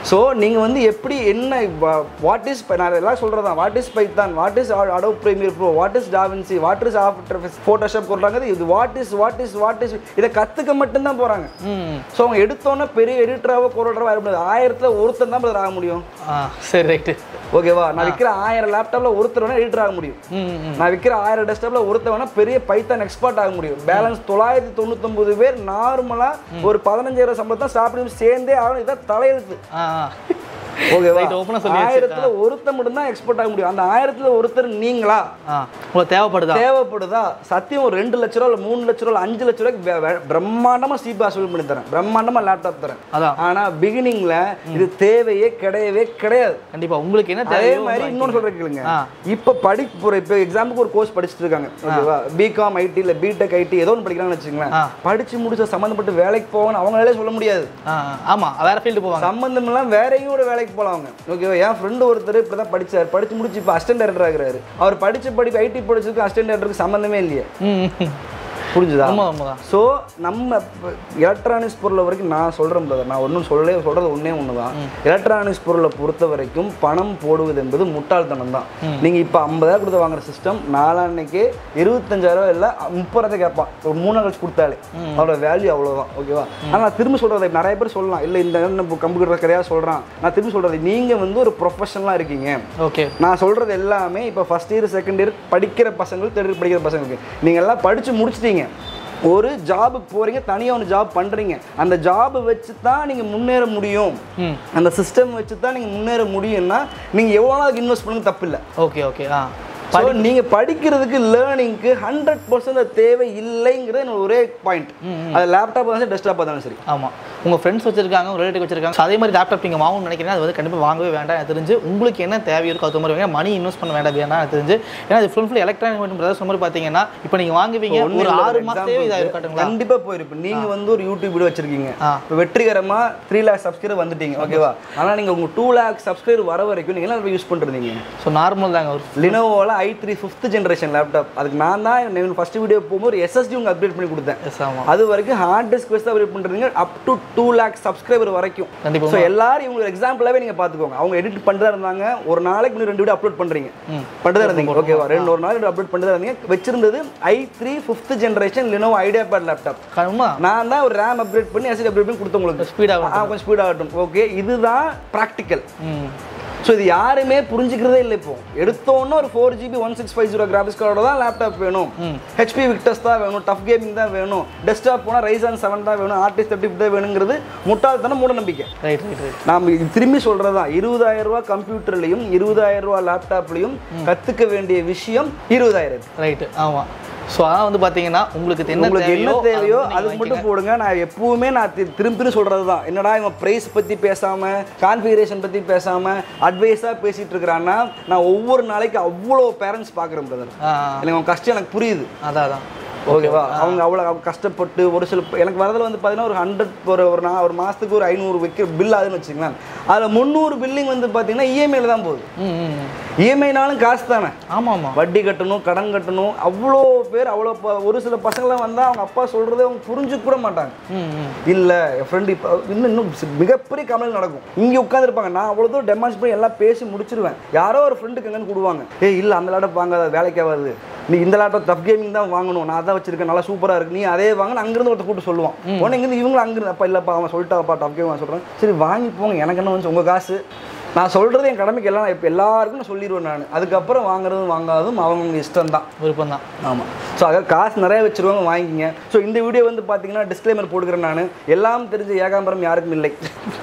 ஸோ நீங்கள் வந்து எப்படி என்ன வாட் இஸ் நான் எல்லாம் சொல்கிறது தான் what is Python what is Adobe Premiere Pro what is DaVinci what is After Photoshop கொடுறாங்க இது what is what is what is இதை கற்றுக்க மட்டும்தான் போகிறாங்க ம் ஸோ அவங்க எடுத்தோன்னே பெரிய எடிட்டராகவோ கோரடராகவோ ஆக முடியாது ஆயிரத்தில் ஒருத்தர் தான் brother ஆக முடியும் ஆ சரி ரைட்டு ஓகேவா நான் விற்கிற ஆயிரம் லேப்டாப்பில் ஒருத்தர் வேணா எடிட்டர் ஆக முடியும் ம் ம் நான் விற்கிற ஆயிரம் டெஸ்க்டாப்பில் ஒருத்தர் வேணா பெரிய பைத்தான் எக்ஸ்பர்ட் ஆக முடியும் பேலன்ஸ் தொள்ளாயிரத்தி தொண்ணூத்தொம்பது பேர் நார்மலாக ஒரு பதினஞ்சாயிரம் சம்பளத்தை ஸ்டாஃப் சேர்ந்தே ஆகணும் இதான் தலையெழுத்து ஆ ஆ. ஓகேவா Right, open ஆ சொல்லியாச்சு. ஆயிரத்துல ஒருத்தர் மட்டும் தான் எக்ஸ்போர்ட் ஆக முடியும் அந்த ஆயிரத்துல ஒருத்தர் நீங்களா ஆ உங்களுக்கு தேவைப்படுதா தேவைப்படுதா சத்தியம் ஒரு ரெண்டு லட்ச ரூபா இல்ல மூணு லட்ச ரூபா இல்ல அஞ்சு லட்ச ரூபாய்க்கு வே- வே- பிரம்மாண்டமா சீப்பா அசூல் பண்ணி தரேன் பிரம்மாண்டமா லேப்டாப் தரேன் அதான் ஆனா பிகினிங்ல இது தேவையே கிடையவே கிடையாது கண்டிப்பா உங்களுக்கு என்ன அதே தேவையோ மாதிரி வந்து இன்னொன்று சொல்றேன் கேளுங்க ஆ. இப்ப படி போற இப்போ எக்ஸாம்பிளுக்கு ஒரு கோர்ஸ் படிச்சுட்டு இருக்காங்க ஓகேவா பிகாம் ஐடி இல்ல பிடெக் ஐடி ஏதோ ஒன்று படிக்கிறாங்கன்னு வச்சுங்களேன் ஆ. படிச்சு முடிச்ச சம்மந்தப்பட்டு வேலைக்கு போகணும் அவங்களாலே சொல்ல முடியாது ஆ ஆ. ஆமா வேற ஃபீல்டு போவாங்க சம்பந்தம் எல்லாம் வேறையும் ஒரு வேலைக்கு போலாம் அவங்க ஓகேவா என் ஃப்ரெண்டு ஒருத்தர் இப்படி தான் படிச்சார் படிச்சு முடிச்சு இப்போ அசிஸ்டன்ட் டைரக்டர் ஆகுறாரு அவர் படிச்ச படிப்பு ஐடி படிச்சதுக்கு அசிஸ்டன்ட் டைரக்டருக்கு சம்பந்தமே இல்லையே ம் ம். புரிஞ்சுதா உண்மை உண்மைதான் ஸோ நம்ம எலக்ட்ரானிக்ஸ் பொருளை வரைக்கும் நான் சொல்கிறேன் brother நான் ஒன்றும் சொல்ல சொல்கிறது ஒன்றே ஒன்று தான் எலக்ட்ரானிக்ஸ் பொருளை பொறுத்த வரைக்கும் பணம் போடுவது என்பது முட்டாள்தனம் தான் நீங்கள் இப்போ ஐம்பதாயிரம் கொடுத்து வாங்குற சிஸ்டம் நாளான்னைக்கு இருபத்தஞ்சாயிரம் இல்லை முப்பதாயிரம் கேட்பான் ஒரு மூணு நாள் கழிச்சு கொடுத்தாலே அதோட வேல்யூ அவ்வளோதான் ஓகேவா ஆனால் நான் திரும்ப சொல்கிறது நிறைய பேர் சொல்லலாம் இல்லை இந்த நம்ம கம்ப்யூட்டர் கிடையாது சொல்கிறான் நான் திரும்பி சொல்கிறது நீங்கள் வந்து ஒரு ப்ரொஃபஷனலாக இருக்கீங்க ஓகே நான் சொல்கிறது எல்லாமே இப்போ ஃபஸ்ட் இயர் செகண்ட் இயர் படிக்கிற பசங்களுக்கு தேர்ட் இயர் படிக்கிற பசங்களுக்கு நீங்கள் எல்லாம் படித்து முடிச்சிட்டீங்க ஒரு ஜாபுக்கு போகிறீங்க தனியாக ஒன்று ஜாப் பண்ணுறீங்க அந்த ஜாபை வச்சு தான் நீங்கள் முன்னேற முடியும் ம் அந்த சிஸ்டம் வச்சு தான் நீங்கள் முன்னேற முடியும்னா நீங்கள் எவ்வளோ நாளுக்கு இன்வெஸ்ட் பண்ணுங்க தப்பில்லை ஓகே ஓகே ஆ ஸோ நீங்கள் படிக்கிறதுக்கு லேர்னிங்க்கு ஹண்ட்ரட் பர்சன்ட் தேவை இல்லைங்கிறது என்னோட ஒரே பாயிண்ட் அது லேப்டாப் தான் சரி டெஸ்க்டாப் இருந்தாலும் சரி ஆமா உங்க ஃப்ரெண்ட்ஸ் வச்சிருக்காங்க உங்க ரிலேட்டிவ் வச்சிருக்காங்க So, அதே மாதிரி லேப்டாப் நீங்க வாங்கணும்னு நினைக்கிறீங்கன்னா அது வந்து கண்டிப்பா வாங்கவே வேண்டாம் எனக்கு தெரிஞ்சு உங்களுக்கு என்ன தேவை இருக்கோ அது மாதிரி மணி இன்வெஸ்ட் பண்ண வேண்டாம் வேண்டாம் எனக்கு தெரிஞ்சு ஏன்னா இது ஃபுல் ஃபுல் எலக்ட்ரானிக் மட்டும் பிரதர் சொன்ன மாதிரி பார்த்தீங்கன்னா இப்போ நீங்க வாங்குவீங்க ஒண்ணும் ஒரு இல்ல, ஆறு ஒரு மாசத்தே example இதாக க்கு இருக்கட்டுங்களா கண்டிப்பா போயிருப்பேன் நீங்க வந்து ஒரு யூடியூப் வீடியோ வச்சிருக்கீங்க ஆ. இப்போ வெற்றிகரமா த்ரீ லேக் சப்ஸ்கிரைபர் வந்துட்டீங்க ஓகேவா ஆனா நீங்க உங்க டூ லேக் சப்ஸ்கிரைபர் வர வரைக்கும் நீங்க என்ன யூஸ் பண்ணிருந்தீங்க ஸோ நார்மல் தாங்க ஒரு லினோவோல I three fifth generation laptop அதுக்கு நான் தான் ஃபர்ஸ்ட் வீடியோ போகும்போது எஸ்எஸ்டி உங்க அப்டேட் பண்ணி கொடுத்தேன் எஸ் ஆமா அது வரைக்கும் ஹார்ட் டிஸ்க் வச்சு தான் அப்டேட் பண்றீங்க up to two lakh subscriber வரைக்கும் கண்டிப்பா ஸோ எல்லாரும் இவங்க எக்ஸாம்பிளாவே நீங்க பாத்துக்கோங்க அவங்க எடிட் பண்ணிட்டு இருந்தாங்க ஒரு நாளைக்கு முன்னாடி ரெண்டு வீடியோ அப்லோட் பண்றீங்க ம். பண்ணிட்டு இருந்தீங்க ஓகேவா ரெண்டு ஒரு நாள் ரெண்டு அப்லோட் பண்ணிட்டு இருந்தீங்க வச்சிருந்தது I three fifth generation Lenovo IdeaPad laptop கண்மா நான் தான் ஒரு ரேம் அப்கிரேட் பண்ணி எஸ்டி அப்கிரேட் பண்ணி கொடுத்தேன் உங்களுக்கு ஸ்பீட் ஆகும் ஆ கொஞ்சம் ஸ்பீட் ஆகட்டும் ஓகே இதுதான் ப்ராக்டிக்கல் ம் ஸோ இது யாருமே புரிஞ்சுக்கிறதே இல்லை இப்போ எடுத்தோன்னே ஒரு four GB one six five zero graphics கார்டோட தான் லேப்டாப் வேணும் ஹெச்பி விக்டர்ஸ் தான் வேணும் டஃப் கேமிங் தான் வேணும் டெஸ்க்டாப் போனால் ரைசான் செவன் தான் வேணும் ஆர்டிஸ்ட் தேர்ட்டி தான் வேணுங்கிறது முட்டாள்தனம் மூட நம்பிக்கை ரைட் ரைட் ரைட் நாம் இது திரும்பி சொல்கிறது தான் இருபதாயிரம் ரூபா கம்ப்யூட்டர்லையும் இருபதாயிரம் ரூபா லேப்டாப்லையும் கற்றுக்க வேண்டிய விஷயம் இருபதாயிரம் ரைட்டு ஆமா ஸோ அதான் வந்து பார்த்தீங்கன்னா உங்களுக்கு என்ன உங்களுக்கு என்ன தேவையோ தேவையோ அதை அது வந்து நீங்க மட்டும் போடுங்க நான் எப்பவுமே நான் தி- திரும்ப திரும்ப சொல்றது தான் என்னடா இவன் ப்ரைஸ் பத்தி பேசாம கான்ஃபிகரேஷன் பத்தி பேசாம அட்வைஸா பேசிட்டு இருக்கிறான்னா நான் ஒவ்வொரு நாளைக்கு அவ்வளோ பேரண்ட்ஸ் பார்க்குறேன் பிரதர் ஆ எனக்கு அவன் கஷ்டம் எனக்கு புரியுது அதான் அதான் ஓகேவா அவங்க அவ்வளோ அவங்க கஷ்டப்பட்டு ஒரு சில எனக்கு வரதுல வந்து பார்த்தீங்கன்னா ஒரு ஹண்ட்ரட் ஒரு ஒரு நான் ஒரு மாதத்துக்கு ஒரு ஐநூறு வைக்க பில் ஆகுதுன்னு வச்சுங்களேன் அதில் முந்நூறு பில்லிங் வந்து பார்த்தீங்கன்னா இஎம்ஐல தான் போகுது ம் ம் இஎம்ஐனாலும் காசு தானே ஆமாம் ஆமாம் வட்டி கட்டணும் கடன் கட்டணும் அவ்வளோ பேர் அவ்வளோ ப- ஒரு சில பசங்களாம் வந்தால் அவங்க அப்பா சொல்கிறத அவங்க புரிஞ்சுக்க கூட மாட்டாங்க ம் ம் இல்லை என் ஃப்ரெண்டு இப்போ இன்னும் இன்னும் சி- மிகப்பெரிய கமல் நடக்கும் இங்கே உட்காந்துருப்பாங்க நான் அவ்வளோ தூரம் டெமான்ஸ் பண்ணி எல்லாம் பேசி முடிச்சிருவேன் யாரோ ஒரு ஃப்ரெண்டுக்கு எங்கன்னு கொடுவாங்க ஏய் இல்லை அந்த லேப்டாப் வாங்காத வேலைக்கு ஆகாது நீ இந்த லேப்டாப் டஃப் கேமிங் தான் வாங்கணும் நான் தான் வச்சிருக்கேன் நல்லா சூப்பராக இருக்கு நீ அதே வாங்க அங்கேருந்து ஒருத்தர் கூட்டு சொல்லுவான் உடனே இங்கேருந்து இவங்களும் அங்கிருந்து அப்பா இல்லைப்பா அவன் சொல்லிட்டாப்பா டஃப் கேம் நான் சொல்கிறேன் சரி வாங்கி போங்க எனக்கு என்ன வந்து உங்கள் காசு நான் சொல்கிறது என் கடமைக்கு எல்லாம் இப்போ எல்லாருக்கும் நான் சொல்லிடுவேன் நான் அதுக்கப்புறம் வாங்குறதும் வாங்காததும் அவங்க இஷ்டம் தான் விருப்பம் தான் ஆமாம் ஸோ அதாவது காசு நிறைய வச்சிருவாங்க வாங்கிக்கிங்க ஸோ இந்த வீடியோ வந்து பார்த்தீங்கன்னா டிஸ்க்ளைமர் போட்டுக்கிறேன் நான் எல்லாம் தெரிஞ்ச ஏகாம்பரம் யாருக்கும் இல்லை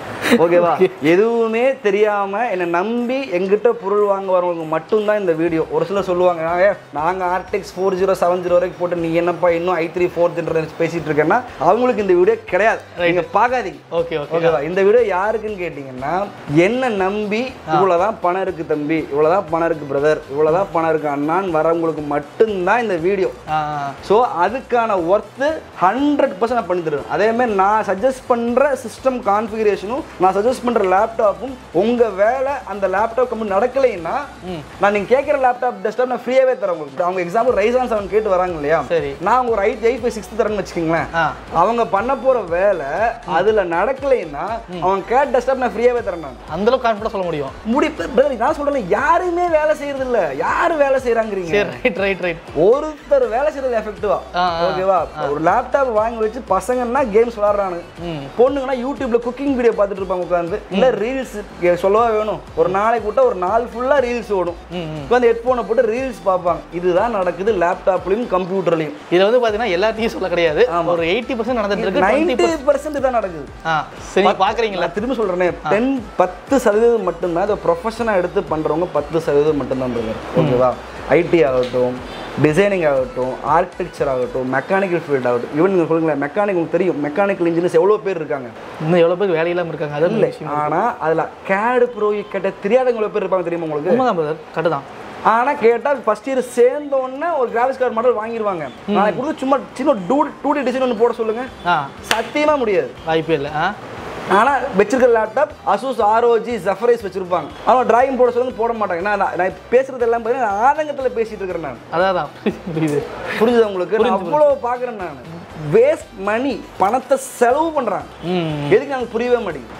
ஓகேவா எதுவுமே தெரியாம என்னை நம்பி எங்கிட்ட பொருள் வாங்க வரவங்களுக்கு மட்டும்தான் இந்த வீடியோ ஒரு சிலர் சொல்லுவாங்க "ஏ, நாங்க RTX four zero seven zero வரைக்கும் போட்டு நீ என்னப்பா இன்னும் ஐ த்ரீ ஃபோர் ஜென்ரேஷன் பேசிட்டு இருக்கேன்னா அவங்களுக்கு இந்த வீடியோ கிடையாது நீங்க பார்க்காதீங்க ஓகே ஓகே ஓகேவா இந்த வீடியோ யாருக்குன்னு கேட்டிங்கன்னா என்ன நம்பி இவ்வளோதான் பணம் இருக்கு தம்பி இவ்வளோதான் பணம் இருக்கு பிரதர் இவ்வளோதான் பணம் இருக்கு அண்ணான்னு வரவங்களுக்கு மட்டும்தான் இந்த வீடியோ ஆ ஸோ அதுக்கான ஒர்த்து ஹண்ட்ரட் பர்சன்ட் நான் பண்ணி தருவேன் அதே மாதிரி நான் சஜஸ்ட் பண்ணுற சிஸ்டம் கான்ஃபிகரேஷனும் நான் சஜஸ்ட் பண்ற லேப்டாப்பும் உங்க வேலை அந்த லேப்டாப் கம்பெனி நடக்கலைன்னா நான் நீங்க கேட்குற லேப்டாப் டெஸ்க்டாப் நான் ஃப்ரீயாவே தரேன் உங்களுக்கு அவங்க எக்ஸாம்பிள் ரைசான் செவன் கேட்டு வராங்க இல்லையா சரி நான் ஒரு ஐட் எயிட் ஃபைவ் சிக்ஸ்த் தரேன்னு வச்சுக்கோங்களேன் ஆ அவங்க பண்ண போற வேலை அதுல நடக்கலைன்னா அவங்க கேட் டெஸ்க்டாப் நான் ஃப்ரீயாவே தரேன் நான் அந்த அளவுக்கு கான்ஃபிடன்ஸ் சொல்ல முடியும் முடி brother, நான் சொல்றேன் யாருமே வேலை செய்யறது இல்ல யாரு வேலை செய்யறாங்கிறீங்க சரி ரைட் ரைட் ரைட் ஒருத்தர் வேலை செய்யறது எஃபெக்டிவா ஆ, ஆ, ஓகேவா ஒரு லேப்டாப் வாங்கி வச்சு பசங்கன்னா கேம்ஸ் விளாடுறானு ம் பொண்ணுங்கன்னா யூடியூப்ல குக்கிங் வீடியோ பார்த்துட்டு இருப்பாங்க உட்காந்து இல்ல ரீல்ஸ் சொல்லவா வேணும் ஒரு நாளைக்கு விட்டா ஒரு நாள் ஃபுல்லா ரீல்ஸ் ஓடும் ம், ம். உட்காந்து ஹெட்ஃபோனை போட்டு ரீல்ஸ் பார்ப்பாங்க இதுதான் நடக்குது லேப்டாப்லயும் கம்ப்யூட்டர்லயும் இது வந்து பார்த்தீங்கன்னா எல்லாத்தையும் சொல்ல கிடையாது ஒரு எயிட்டி பர்சன்ட் நடந்துட்டு இருக்கு டுவெண்ட்டி நைன்டி பர்சன்ட் தான் நடக்குது ஆ சரி பார்க்குறீங்களா நான் திரும்ப சொல்றேனே டென் பத்து சதவீதம் மட்டும்தான் இதை ப்ரொஃபஷனாக எடுத்து பண்றவங்க பத்து சதவீதம் மட்டும்தான் பிரதர் ஓகேவா ஐடி ஆகட்டும் டிசைனிங் ஆகட்டும் ஆர்கிடெக்சர் ஆகட்டும் மெக்கானிக்கல் ஃபீல்ட் ஆகட்டும் ஈவன் நீங்கள் சொல்லுங்களேன் மெக்கானிக் உங்களுக்கு தெரியும் மெக்கானிக்கல் இன்ஜினியர்ஸ் எவ்வளோ பேர் இருக்காங்க இன்னும் எவ்வளோ பேர் வேலை இல்லாமல் இருக்காங்க அது இல்லை விஷயம் ஆனா அதுல கேடு ப்ரோ கேட்ட தெரியாதவங்க எவ்வளோ பேர் இருப்பாங்க தெரியுமா உங்களுக்கு உண்மைதான் பிரதர் கரெக்டு தான் ஆனா கேட்டா ஃபர்ஸ்ட் இயர் சேர்ந்த உடனே ஒரு கிராஃபிக்ஸ் கார்டு மாடல் வாங்கிடுவாங்க நாளைக்கு கொடுத்து சும்மா சின்ன டூ டூ டி டிசைன் ஒன்று போட சொல்லுங்க ஆ சத்தியமா முடியாது வாய்ப்பே இல்லை ஆ ஆனா வச்சிருக்கிற லேப்டாப் அசூஸ் ஆர்ஓஜி ஜஃபரைஸ் வச்சிருப்பாங்க ஆனால் டிராயிங் போட சொல்லுங்க போட மாட்டாங்க நான் நான் நான் பேசுறது எல்லாம் பார்த்தீங்கன்னா நான் ஆதங்கத்தில் பேசிட்டு இருக்கிறேன் நான் அதான் அதான் புரியுது புரிஞ்சுது உங்களுக்கு நான் அவ்வளோ பார்க்குறேன் நான் வேஸ்ட் மணி பணத்தை செலவு பண்றாங்க ம் எதுக்கு எனக்கு புரியவே மாட்டேங்குது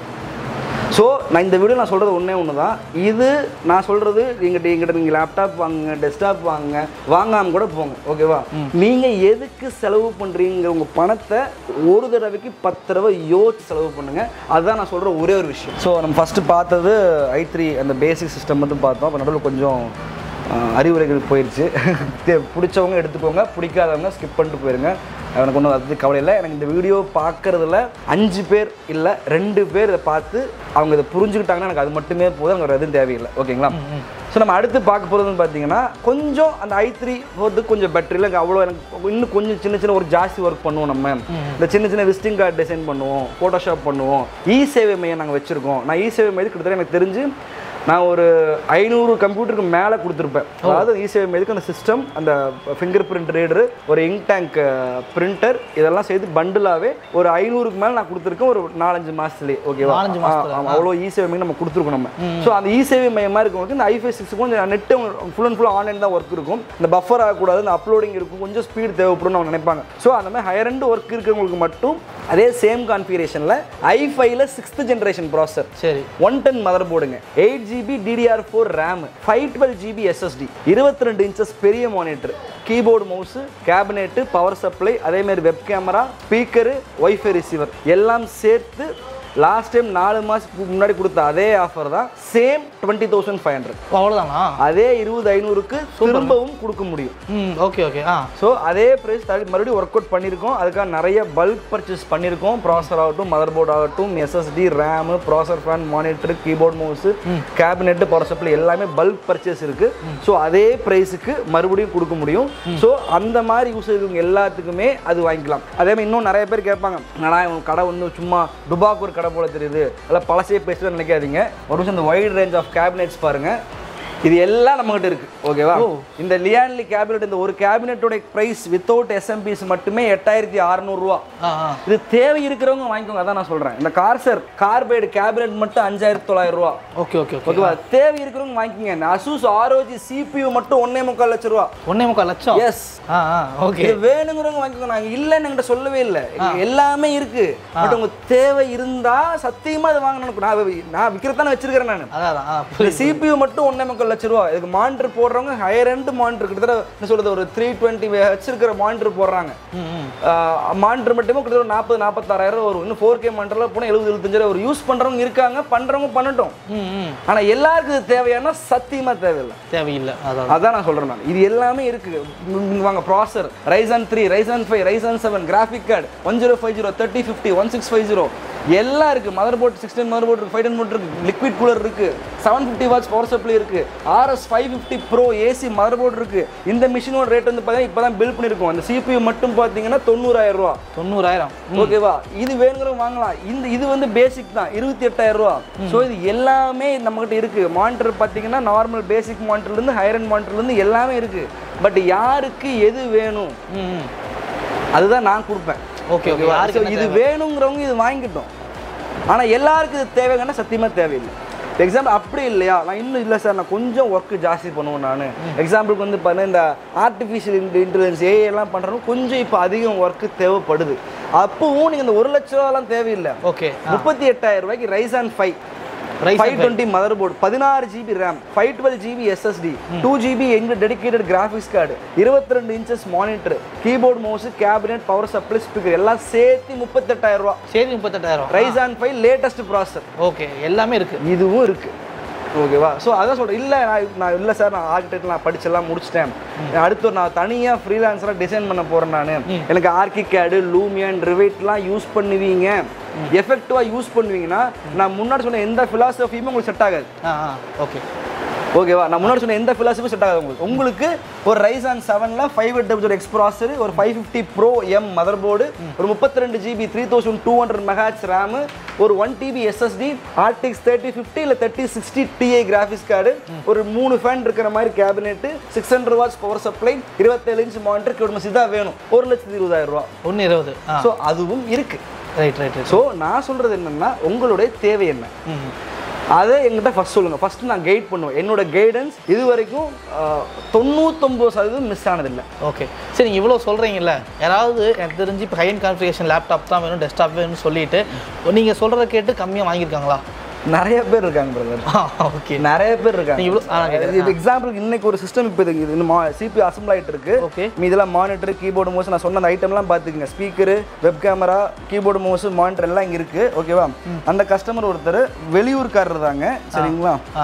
ஸோ நான் இந்த வீடியோ நான் சொல்கிறது ஒன்றே ஒன்று தான் இது நான் சொல்கிறது எங்கிட்ட எங்கிட்ட நீங்கள் லேப்டாப் வாங்குங்க டெஸ்க்டாப் வாங்குங்க வாங்காமல் கூட போங்க ஓகேவா நீங்கள் எதுக்கு செலவு பண்ணுறீங்க உங்கள் பணத்தை ஒரு தடவைக்கு பத்து தடவை யோசிச்சு செலவு பண்ணுங்க அதுதான் நான் சொல்கிற ஒரே ஒரு விஷயம் ஸோ நம்ம ஃபஸ்ட்டு பார்த்தது ஐ த்ரீ அந்த பேசிக் சிஸ்டம் மட்டும் பார்த்தோம் அப்போ நடுவில் கொஞ்சம் ஆஹ், அறிவுரைகள் போயிடுச்சு தே- பிடிச்சவங்க எடுத்துக்கோங்க பிடிக்காதவங்க ஸ்கிப் பண்ணிட்டு போயிருங்க எனக்கு ஒன்றும் அது கவலை இல்லை எனக்கு இந்த வீடியோ பார்க்கறதுல அஞ்சு பேர் இல்லை ரெண்டு பேர் இதை பார்த்து அவங்க இதை புரிஞ்சுக்கிட்டாங்கன்னா எனக்கு அது மட்டுமே போதும் எனக்கு வேறு எதுவும் தேவையில்லை ஓகேங்களா ஸோ நம்ம அடுத்து பார்க்க போகிறதுன்னு பார்த்தீங்கன்னா கொஞ்சம் அந்த ஐ த்ரீ போகிறதுக்கு கொஞ்சம் பெட்டர் இல்லை அவ்வளோ எனக்கு இன்னும் கொஞ்சம் சின்ன சின்ன ஒரு ஜாஸ்தி ஒர்க் பண்ணுவோம் நம்ம இந்த சின்ன சின்ன விசிட்டிங் கார்டு டிசைன் பண்ணுவோம் ஃபோட்டோஷாப் பண்ணுவோம் இ சேவை மையம் நாங்கள் வச்சுருக்கோம் நான் இ சேவை மையத்துக்கு கிட்டத்தட்ட எனக்கு தெரிஞ்சு நான் ஒரு ஐநூறு கம்ப்யூட்டருக்கு மேலே கொடுத்துருப்பேன் அதாவது இ சேவை மையத்துக்கு அந்த சிஸ்டம் அந்த ஃபிங்கர் பிரிண்ட் ரீடரு ஒரு இங்க் டேங்க் பிரிண்டர் இதெல்லாம் சேர்த்து பண்டிலாவே ஒரு ஐநூறுக்கு மேலே நான் கொடுத்துருக்கேன் ஒரு நாலஞ்சு மாதத்துலேயே ஓகேவா நாலஞ்சு மாசத்துல, ஆமாம் அவ்வளோ இ சேவை மையம் நம்ம கொடுத்துருக்கோம் நம்ம ஸோ அந்த இ சேவை மையமாக இருக்கவங்களுக்கு இந்த ஐஃபை சிக்ஸுக்கும் கொஞ்சம் net full and full online தான் ஒர்க் இருக்கும் இந்த பஃபர் ஆகக்கூடாது இந்த அப்லோடிங் இருக்கும் கொஞ்சம் ஸ்பீடு தேவைப்படும்னு அவங்க நினைப்பாங்க ஸோ அந்த மாதிரி ஹையர் அண்ட் ஒர்க் இருக்கிறவங்களுக்கு மட்டும் அதே சேம் கான்ஃபிகரேஷனில் ஐஃபைல சிக்ஸ்த் ஜென்ரேஷன் ப்ராசர் சரி ஒன் டென் மதர் போர்டுங்க eight GB DDR four RAM five twelve GB SSD இருபத்தி ரெண்டு இன்ச்சஸ் பெரிய monitor keyboard mouse cabinet power supply அதேமாதிரி web camera speaker wifi receiver எல்லாம் சேர்த்து லாஸ்ட் டைம் நாலு மாதத்துக்கு முன்னாடி கொடுத்த அதே ஆஃபர் தான் same twenty thousand five hundred ஓ, அவ்வளவுதானா அதே இருபது ஐநூறுக்கு திரும்பவும் கொடுக்க முடியும் ம் ஓகே ஓகே ஆ ஸோ அதே ப்ரைஸ் மறுபடியும் ஒர்க் அவுட் பண்ணியிருக்கோம் அதுக்காக நிறைய பல்க் பர்ச்சேஸ் பண்ணியிருக்கோம் ப்ராசர் ஆகட்டும் மதர் போர்டு ஆகட்டும் SSD RAM processor fan monitor keyboard mouse cabinet power supply எல்லாமே பல்க் பர்ச்சேஸ் இருக்குது ஸோ அதே ப்ரைஸுக்கு மறுபடியும் கொடுக்க முடியும் ஸோ அந்த மாதிரி யூஸ் இருக்கவங்க எல்லாத்துக்குமே அது வாங்கிக்கலாம் அதே மாதிரி இன்னும் நிறைய பேர் கேட்பாங்க ஆனால் இவங்க கடை வந்து சும்மா டுபாக்கு ஒரு கடை போல தெரியுது இல்லை பழசே பேசுறது நினைக்காதீங்க ஒரு நிமிஷம் இந்த வைட் ரேஞ்ச் ஆஃப் கேபினெட்ஸ் பாருங்க இது எல்லாம் நம்மகிட்ட இருக்கு ஓகேவா இந்த லியான்லி கேபினெட் இந்த ஒரு கேபினெட்டோட பிரைஸ் வித்தவுட் எஸ்எம்பிஸ் மட்டுமே எட்டாயிரத்தி அறநூறுவா ஆ ஆ இது தேவை இருக்கிறவங்க வாங்கிக்கோங்க அதான் நான் சொல்றேன் இந்த கார்சர் கார்பைடு கேபினெட் மட்டும் அஞ்சாயிரத்தி தொள்ளாயிரம் ரூபா ஓகே ஓகே ஓகே ஓகேவா தேவை இருக்கிறவங்க வாங்கிக்கோங்க இந்த அசூஸ் ஆரோஜி சிபியூ மட்டும் ஒன்னே முக்கால் லட்ச ரூபா ஒன்னே முக்கால் லட்சம் எஸ் ஆ ஆ ஓகே இது வேணுங்கிறவங்க வாங்கிக்கோங்க நாங்க இல்லைன்னு என்கிட்ட சொல்லவே இல்லை இங்க எல்லாமே இருக்கு பட் உங்க தேவை இருந்தா சத்தியமா அதை வாங்கணும் நான் வி- நான் விற்கிறதானே வச்சிருக்கிறேன் நான் அதான் அதான் ஆ இந்த புரியுது சிபியூ மட்டும் ஒன்றே முக்கால் லட்ச ரூபா இதுக்கு மானிட்டர் போடுறவங்க ஹையர் எண்ட் மானிட்டர் கிட்டத்தட்ட என்ன சொல்றது ஒரு த்ரீ டுவெண்ட்டி வச்சிருக்கிற மானிட்டர் போடுறாங்க ம் ம் மானிட்டர் மட்டுமே கிட்டத்தட்ட ஒரு நாற்பது நாற்பத்தாறாயிரம் வரும் இன்னும் ஃபோர் கே மானிட்டரில் போனால் எழுபது எழுபத்தஞ்சாயிரம் ஒரு யூஸ் பண்ணுறவங்க இருக்காங்க பண்ணுறவங்க பண்ணட்டும் ம் ம் ஆனா எல்லாருக்கும் இது தேவையானா சத்தியமா தேவையில்லை தேவையில்லை அதான் அதான் நான் சொல்றேன் நான் இது எல்லாமே இருக்கு இங்க வாங்க processor Ryzen three Ryzen five Ryzen seven graphic card one zero five zero thirty fifty one six five zero எல்லாம் இருக்கு motherboard sixteen motherboard இருக்கு ஃபைவ் டென் போர்ட் இருக்கு லிக்விட் கூலர் இருக்கு seven fifty watts power supply இருக்கு RS five fifty Pro AC motherboard இருக்கு இந்த மிஷினோட rate வந்து பார்த்தீங்கன்னா இப்போ தான் பில் பண்ணியிருக்கோம் அந்த சிபியூ மட்டும் பார்த்தீங்கன்னா தொண்ணூறாயிரம் ரூபா தொண்ணூறாயிரம் ஓகேவா இது வேணுங்கிறவங்க வாங்கலாம் இந்த இது வந்து பேசிக் தான் இருபத்தி எட்டாயிரம் ரூபா ஸோ இது எல்லாமே நம்மகிட்ட இருக்கு மானிட்டர் பார்த்தீங்கன்னா நார்மல் பேசிக் மானிட்டர்லேருந்து ஹையர் அண்ட் மானிட்டர்லேருந்து எல்லாமே இருக்கு பட் யாருக்கு எது வேணும் ம் ம் அதுதான் நான் கொடுப்பேன் ஓகே ஓகே So, யாருக்கு இது வேணுங்கிறவங்க இது வாங்கிட்டோம் ஆனால் எல்லாருக்கும் இது தேவைங்கன்னா சத்தியமாக தேவையில்லை எக்ஸாம்பிள் அப்படி இல்லையா நான் இன்னும் இல்லை சார் நான் கொஞ்சம் ஒர்க்கு ஜாஸ்தி பண்ணுவேன் நான் எக்ஸாம்பிளுக்கு வந்து பார்த்தீங்கன்னா இந்த ஆர்டிஃபிஷியல் இன்டெலிஜென்ஸ் ஏஐ எல்லாம் பண்ணுறோம் கொஞ்சம் இப்போ அதிகம் ஒர்க்கு தேவைப்படுது அப்பவும் நீங்கள் இந்த ஒரு லட்ச ரூபாலாம் தேவையில்லை ஓகே முப்பத்தி எட்டாயிரம் ரூபாய்க்கு Ryzen five Ryzen five twenty motherboard பதினாறு GB RAM five twelve GB SSD two GB எங்க டெடிகேட்டட் கிராஃபிக்ஸ் கார்டு இருபத்தி ரெண்டு inches monitor keyboard mouse cabinet power supply speaker எல்லாம் சேர்த்து முப்பத்தெட்டாயிரம் ரூபா சரி முப்பத்தெட்டாயிரம் Ryzen five latest processor okay எல்லாமே இருக்கு இதுவும் இருக்கு ஓகேவா ஸோ அதான் சொல்கிறேன் இல்லை நான் நான் இல்லை சார் நான் ஆர்கிடெக்ட் நான் படிச்செல்லாம் முடிச்சிட்டேன் அடுத்து ஒரு நான் தனியாக ஃப்ரீலான்ஸராக டிசைன் பண்ண போகிறேன் நான் எனக்கு ஆர்கி கேடு லூமியன் ரிவைட்லாம் யூஸ் பண்ணுவீங்க எஃபெக்டிவாக யூஸ் பண்ணுவீங்கன்னா நான் முன்னாடி சொன்ன எந்த ஃபிலாசபியுமே உங்களுக்கு செட் ஆகாது ஆ ஆ ஓகே ஓகேவா நான் முன்னாடி சொன்ன எந்த ஃபிலாசபியும் செட் ஆகாது உங்களுக்கு உங்களுக்கு ஒரு ரைசான் செவனில் ஃபைவ் எட் டபுள் எக்ஸ் ப்ராசர் ஒரு five fifty Pro M motherboard ஒரு முப்பத்தி ரெண்டு GB three thousand two hundred megahertz RAM ஒரு one TB SSD RTX thirty fifty இல்லை thirty sixty Ti graphics card ஒரு மூணு ஃபேன் இருக்கிற மாதிரி cabinet six hundred watts power supply இருபத்தேழு இன்ச் மானிட்டர் கிலோமீட்டர் இதாக வேணும் ஒரு லட்சத்தி இருபதாயிரம் ரூபா ஒன்று இருபது ஆ ஸோ அதுவும் இருக்கு ரைட் ரைட் ரைட் ஸோ நான் சொல்றது என்னன்னா உங்களுடைய தேவை என்ன ம் அதை என்கிட்ட ஃபர்ஸ்ட் சொல்லுங்க ஃபர்ஸ்ட் நான் கைட் பண்ணுவேன் என்னோட கைடன்ஸ் இது வரைக்கும் ஆஹ், தொண்ணூத்தொம்பது சதவீதம் மிஸ் ஆனதில்லை ஓகே சரி நீங்கள் இவ்வளோ சொல்கிறீங்கல்ல யாராவது எனக்கு தெரிஞ்சு இப்போ ஹை அண்ட் கான்ஃபிகேஷன் லேப்டாப் தான் வேணும் டெஸ்க்டாப் வேணும்னு சொல்லிட்டு நீங்கள் சொல்கிறத கேட்டு கம்மியாக வாங்கியிருக்காங்களா நிறைய பேர் இருக்காங்க பிரதர் ஓகே நிறைய பேர் இருக்காங்க நீங்க இவ்வளவு- ஆ, நான் கேக்குறேன். இது எக்ஸாம்பிளுக்கு இன்னைக்கு ஒரு சிஸ்டம் இப்போ இது இது சிபி அசம்பிள் ஆயிட்டு இருக்கு Okay. இதெல்லாம் மானிட்டர் கீபோர்டு மவுஸ் நான் சொன்ன அந்த ஐட்டம்லாம் பார்த்துக்குங்க speaker web camera keyboard mouse monitor எல்லாம் இங்கே இருக்கு ஓகேவா அந்த கஸ்டமர் ஒருத்தர் வெளியூர்காரர் தாங்க சரிங்களா ஆ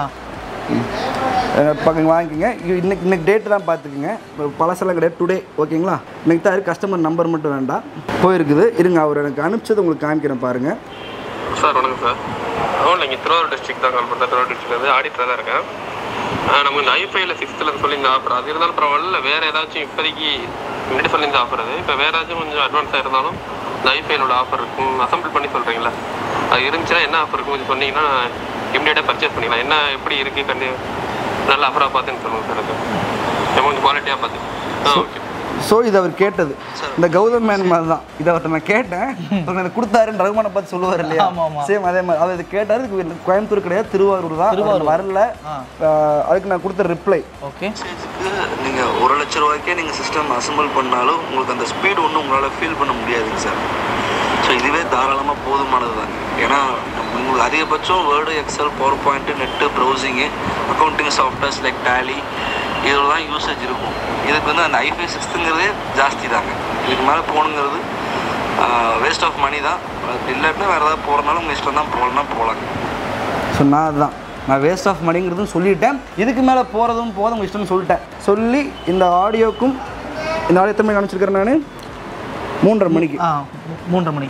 பக்கம் வாங்கிக்கோங்க இது இன்னைக்கு இன்னைக்கு டேட்டு தான் பார்த்துக்குங்க இப்போ பழசெல்லாம் கிடையாது டுடே ஓகேங்களா இன்னைக்கு தான் இருக்கு கஸ்டமர் நம்பர் மட்டும் வேண்டாம் போயிருக்குது இருங்க அவர் எனக்கு அனுப்பிச்சது உங்களுக்கு காமிக்கிறேன் பாருங்க சார் வணக்கம் சார் ஆமாம் நீங்கள் திருவாரூர் டிஸ்ட்ரிக்ட் தான் கால் பண்ணுறேன் திருவாரூர் டிஸ்ட்ரிக்ட்லேருந்து ஆடிட்டராக தான் இருக்கேன் ஆ, நமக்கு இந்த ஐஃபைல சிக்ஸ்த்தில் சொல்லியிருந்த ஆஃபர் அது இருந்தாலும் பரவாயில்ல வேறு ஏதாச்சும் இப்போதைக்கு முன்னாடி சொல்லியிருந்த ஆஃபர் அது இப்போ வேறு ஏதாச்சும் கொஞ்சம் அட்வான்ஸாக இருந்தாலும் இந்த ஐஃபைலோட ஆஃபர் இருக்கும் அசம்பிள் பண்ணி சொல்கிறீங்களா அது இருந்துச்சுன்னா என்ன ஆஃபர் இருக்கும் கொஞ்சம் சொன்னீங்கன்னா இம்மிடியேட்டாக பர்ச்சேஸ் பண்ணிக்கலாம் என்ன எப்படி இருக்குது கண்டி நல்ல ஆஃபராக பார்த்துன்னு சொல்லுங்கள் சார் அது கொஞ்சம் குவாலிட்டியாக பார்த்து ஆ ஓகே ஸோ இது அவர் கேட்டது இந்த கௌதம் மேன் மாதிரி தான் இதை அவர்கிட்ட நான் கேட்டேன் அவர் எனக்கு கொடுத்தாருன்னு ரகுமானை பார்த்து சொல்லுவார் இல்லையா ஆமா, ஆமா. சேம் அதே மாதிரி அவர் இது கேட்டார் இதுக்கு இந்த கோயம்புத்தூர் கிடையாது திருவாரூர் தான் அவர் வரல ஆ. ஆஹ் அதுக்கு நான் கொடுத்த ரிப்ளை ஓகே மெசேஜுக்கு நீங்கள் ஒரு லட்ச ரூபாய்க்கே நீங்கள் சிஸ்டம் அசம்பிள் பண்ணாலும் உங்களுக்கு அந்த ஸ்பீடு ஒன்றும் உங்களால் ஃபீல் பண்ண முடியாதுங்க சார் ஸோ இதுவே தாராளமாக போதுமானது தாங்க ஏன்னா உங்களுக்கு அதிகபட்சம் Word Excel PowerPoint net browsing accounting softwares like Tally இதில் தான் யூசேஜ் இருக்கும் இதுக்கு வந்து அந்த ஐஃபை சிக்ஸ்த்துங்கிறதே ஜாஸ்தி தாங்க இதுக்கு மேலே போகணுங்கிறது வேஸ்ட் ஆஃப் மணி தான் அது இல்லாட்டினா வேறு ஏதாவது போகிறனாலும் உங்கள் இஷ்டம் தான் போகலன்னா போகலாங்க ஸோ நான் அதுதான் நான் வேஸ்ட் ஆஃப் மணிங்கிறதும் சொல்லிட்டேன் இதுக்கு மேலே போகிறதும் போதும் உங்கள் இஷ்டம்னு சொல்லிட்டேன் சொல்லி இந்த ஆடியோக்கும் இந்த ஆடியோ எத்தனை மணிக்கு அனுப்பிச்சிருக்கிறேன் நான் மூன்றரை மணிக்கு ஆ மூ- மூன்றரை மணி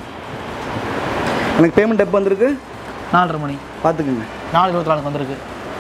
எனக்கு பேமெண்ட் எப்போ வந்திருக்கு நாலரை மணி பார்த்துக்குங்க நாலு இருபத்தி நாலுக்கு வந்திருக்கு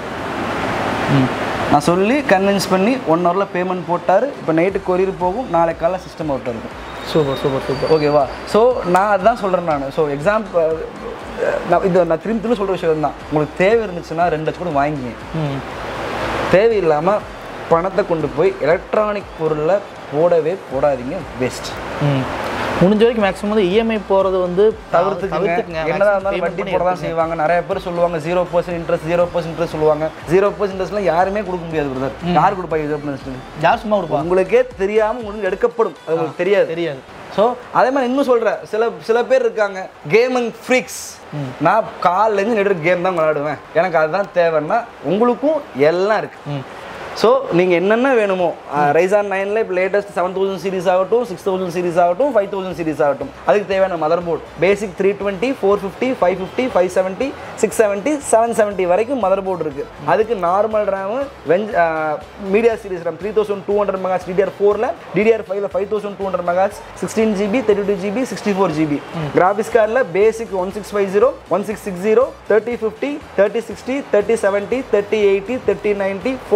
ம் நான் சொல்லி கன்வின்ஸ் பண்ணி ஒன் ஹவரில் பேமெண்ட் போட்டார் இப்போ நைட்டு கொரியர் போகும் நாளைக்கு காலைல சிஸ்டம் அவுட் இருக்கும் சூப்பர் சூப்பர் சூப்பர் ஓகேவா ஸோ நான் அதான் சொல்கிறேன் நான் ஸோ எக்ஸாம்பிள் நான் இது நான் திரும்பி திரும்ப சொல்கிற விஷயம் தான் உங்களுக்கு தேவை இருந்துச்சுன்னா ரெண்டு லட்சம் கூட வாங்கிங்க ம் தேவையில்லாமல் பணத்தை கொண்டு போய் எலக்ட்ரானிக் பொருளில் போடவே போடாதீங்க வேஸ்ட் ம் முடிஞ்ச வரைக்கும் மேக்ஸிமம் வந்து இஎம்ஐ போகிறது வந்து தவிர்த்துக்குங்க என்னதான் இருந்தாலும் வட்டி போட தான் செய்வாங்க நிறைய பேர் சொல்லுவாங்க zero percent interest zero percent interest zero zero பர்சன்ட் இன்ட்ரெஸ்ட்லாம் யாருமே கொடுக்க முடியாது பிரதர் யார் கொடுப்பா ஜீரோ பர்சன்ட் யார் சும்மா கொடுப்பா உங்களுக்கே தெரியாமல் உங்களுக்கு எடுக்கப்படும் அது உங்களுக்கு தெரியாது தெரியாது ஸோ அதே மாதிரி இன்னும் சொல்கிறேன் சில சில பேர் இருக்காங்க கேமிங் ஃப்ரீக்ஸ் நான் காலைலேருந்து நெடுற கேம் தான் விளையாடுவேன் எனக்கு அதுதான் தேவைன்னா உங்களுக்கும் எல்லாம் இருக்குது ஸோ நீங்கள் என்னென்ன வேணுமோ ரைசான் நைனில் இப்போ லேட்டஸ்ட் செவன் தௌசண்ட் சீரிஸ் ஆகட்டும் சிக்ஸ் தௌசண்ட் சீரிஸ் ஆகட்டும் ஃபைவ் தௌசண்ட் சீரிஸ் ஆகட்டும் அதுக்கு தேவையான motherboard basic three twenty four fifty five fifty five seventy six seventy seven seventy வரைக்கும் மதர் போர்டு இருக்குது அதுக்கு normal RAM Vengeance media series RAM three thousand two hundred megas DDR ஃபோரில் DDR ஃபைவ்ல five thousand two hundred megas sixteen GB thirty two GB sixty four GB graphics கார்டில் பேசிக் one six five zero one six six zero thirty fifty thirty sixty thirty seventy thirty eighty thirty ninety forty seventy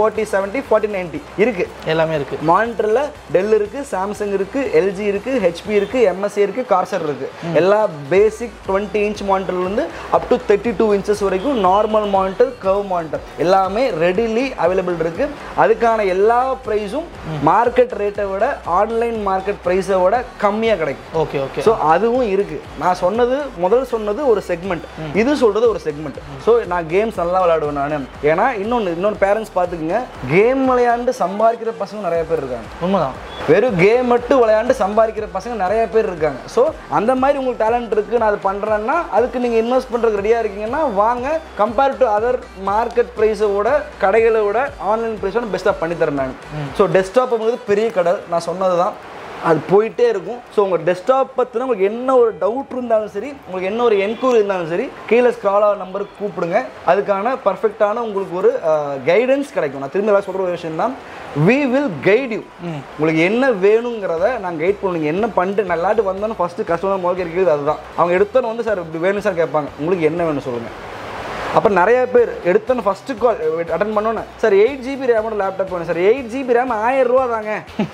warranty forty ninety இருக்கு எல்லாமே இருக்கு மானிட்டரில் del இருக்கு Samsung இருக்கு LG இருக்கு HP இருக்கு MSc இருக்கு கார்சர் இருக்கு எல்லா பேசிக் டுவெண்ட்டி இன்ச் மானிட்டர்லேருந்து up to thirty two inches வரைக்கும் நார்மல் மானிட்டர் கர்வ் மானிட்டர் எல்லாமே ரெடிலி அவைலபிள் இருக்கு அதுக்கான எல்லா ப்ரைஸும் மார்க்கெட் ரேட்டை விட ஆன்லைன் மார்க்கெட் ப்ரைஸை விட கம்மியாக கிடைக்கும் ஓகே ஓகே ஸோ அதுவும் இருக்கு நான் சொன்னது முதல் சொன்னது ஒரு செக்மெண்ட் இது சொல்றது ஒரு செக்மெண்ட் ஸோ நான் கேம்ஸ் நல்லா விளையாடுவேன் நான் ஏன்னா இன்னொன்று இன்னொன்று பேரண்ட்ஸ் பார்த்துக்குங்க கேம் விளையாண்டு சம்பாதிக்கிற பசங்க நிறைய பேர் இருக்காங்க உண்மைதான் வெறும் கேம் மட்டும் விளையாண்டு சம்பாதிக்கிற பசங்க நிறைய பேர் இருக்காங்க ஸோ அந்த மாதிரி உங்களுக்கு டேலண்ட் இருக்கு நான் அது பண்றேன்னா அதுக்கு நீங்க இன்வெஸ்ட் பண்றதுக்கு ரெடியா இருக்கீங்கன்னா வாங்க கம்பேர் டு அதர் மார்க்கெட் ப்ரைஸை விட கடைகளை விட ஆன்லைன் ப்ரைஸோட பெஸ்ட்டாக பண்ணித்தரேன் நான் ஸோ டெஸ்க்டாப்ங்கிறது பெரிய கடை நான் சொன்னது தான் அது போயிட்டே இருக்கும் ஸோ உங்கள் டெஸ்க்டாப் பற்றின உங்களுக்கு என்ன ஒரு டவுட் இருந்தாலும் சரி உங்களுக்கு என்ன ஒரு என்கொயரி இருந்தாலும் சரி கீழே ஸ்க்ரால் ஆகிற நம்பருக்கு கூப்பிடுங்க அதுக்கான பர்ஃபெக்டான உங்களுக்கு ஒரு கைடன்ஸ் கிடைக்கும் நான் திரும்ப எல்லாம் சொல்கிற ஒரு விஷயம் தான் வி வில் கைட் யூ உங்களுக்கு என்ன வேணுங்கிறத நான் கைட் பண்ணுங்க என்ன பண்ணிட்டு நல்லாட்டு வந்தோன்னு ஃபஸ்ட்டு கஸ்டமர் முதல் கேட்குறது அதுதான் அவங்க எடுத்தோன்னு வந்து சார் இப்படி வேணும் சார் கேட்பாங்க உங்களுக்கு என்ன வேணும் சொல்லுங்கள் அப்போ நிறைய பேர் எடுத்தோன்னு ஃபஸ்ட்டு கால் அட்டன் பண்ணோன்னே சார் எயிட் ஜிபி ரேமோட லேப்டாப் வேணும் சார் எயிட் ஜிபி ரேம் ஆயிரம் ரூபா தாங்க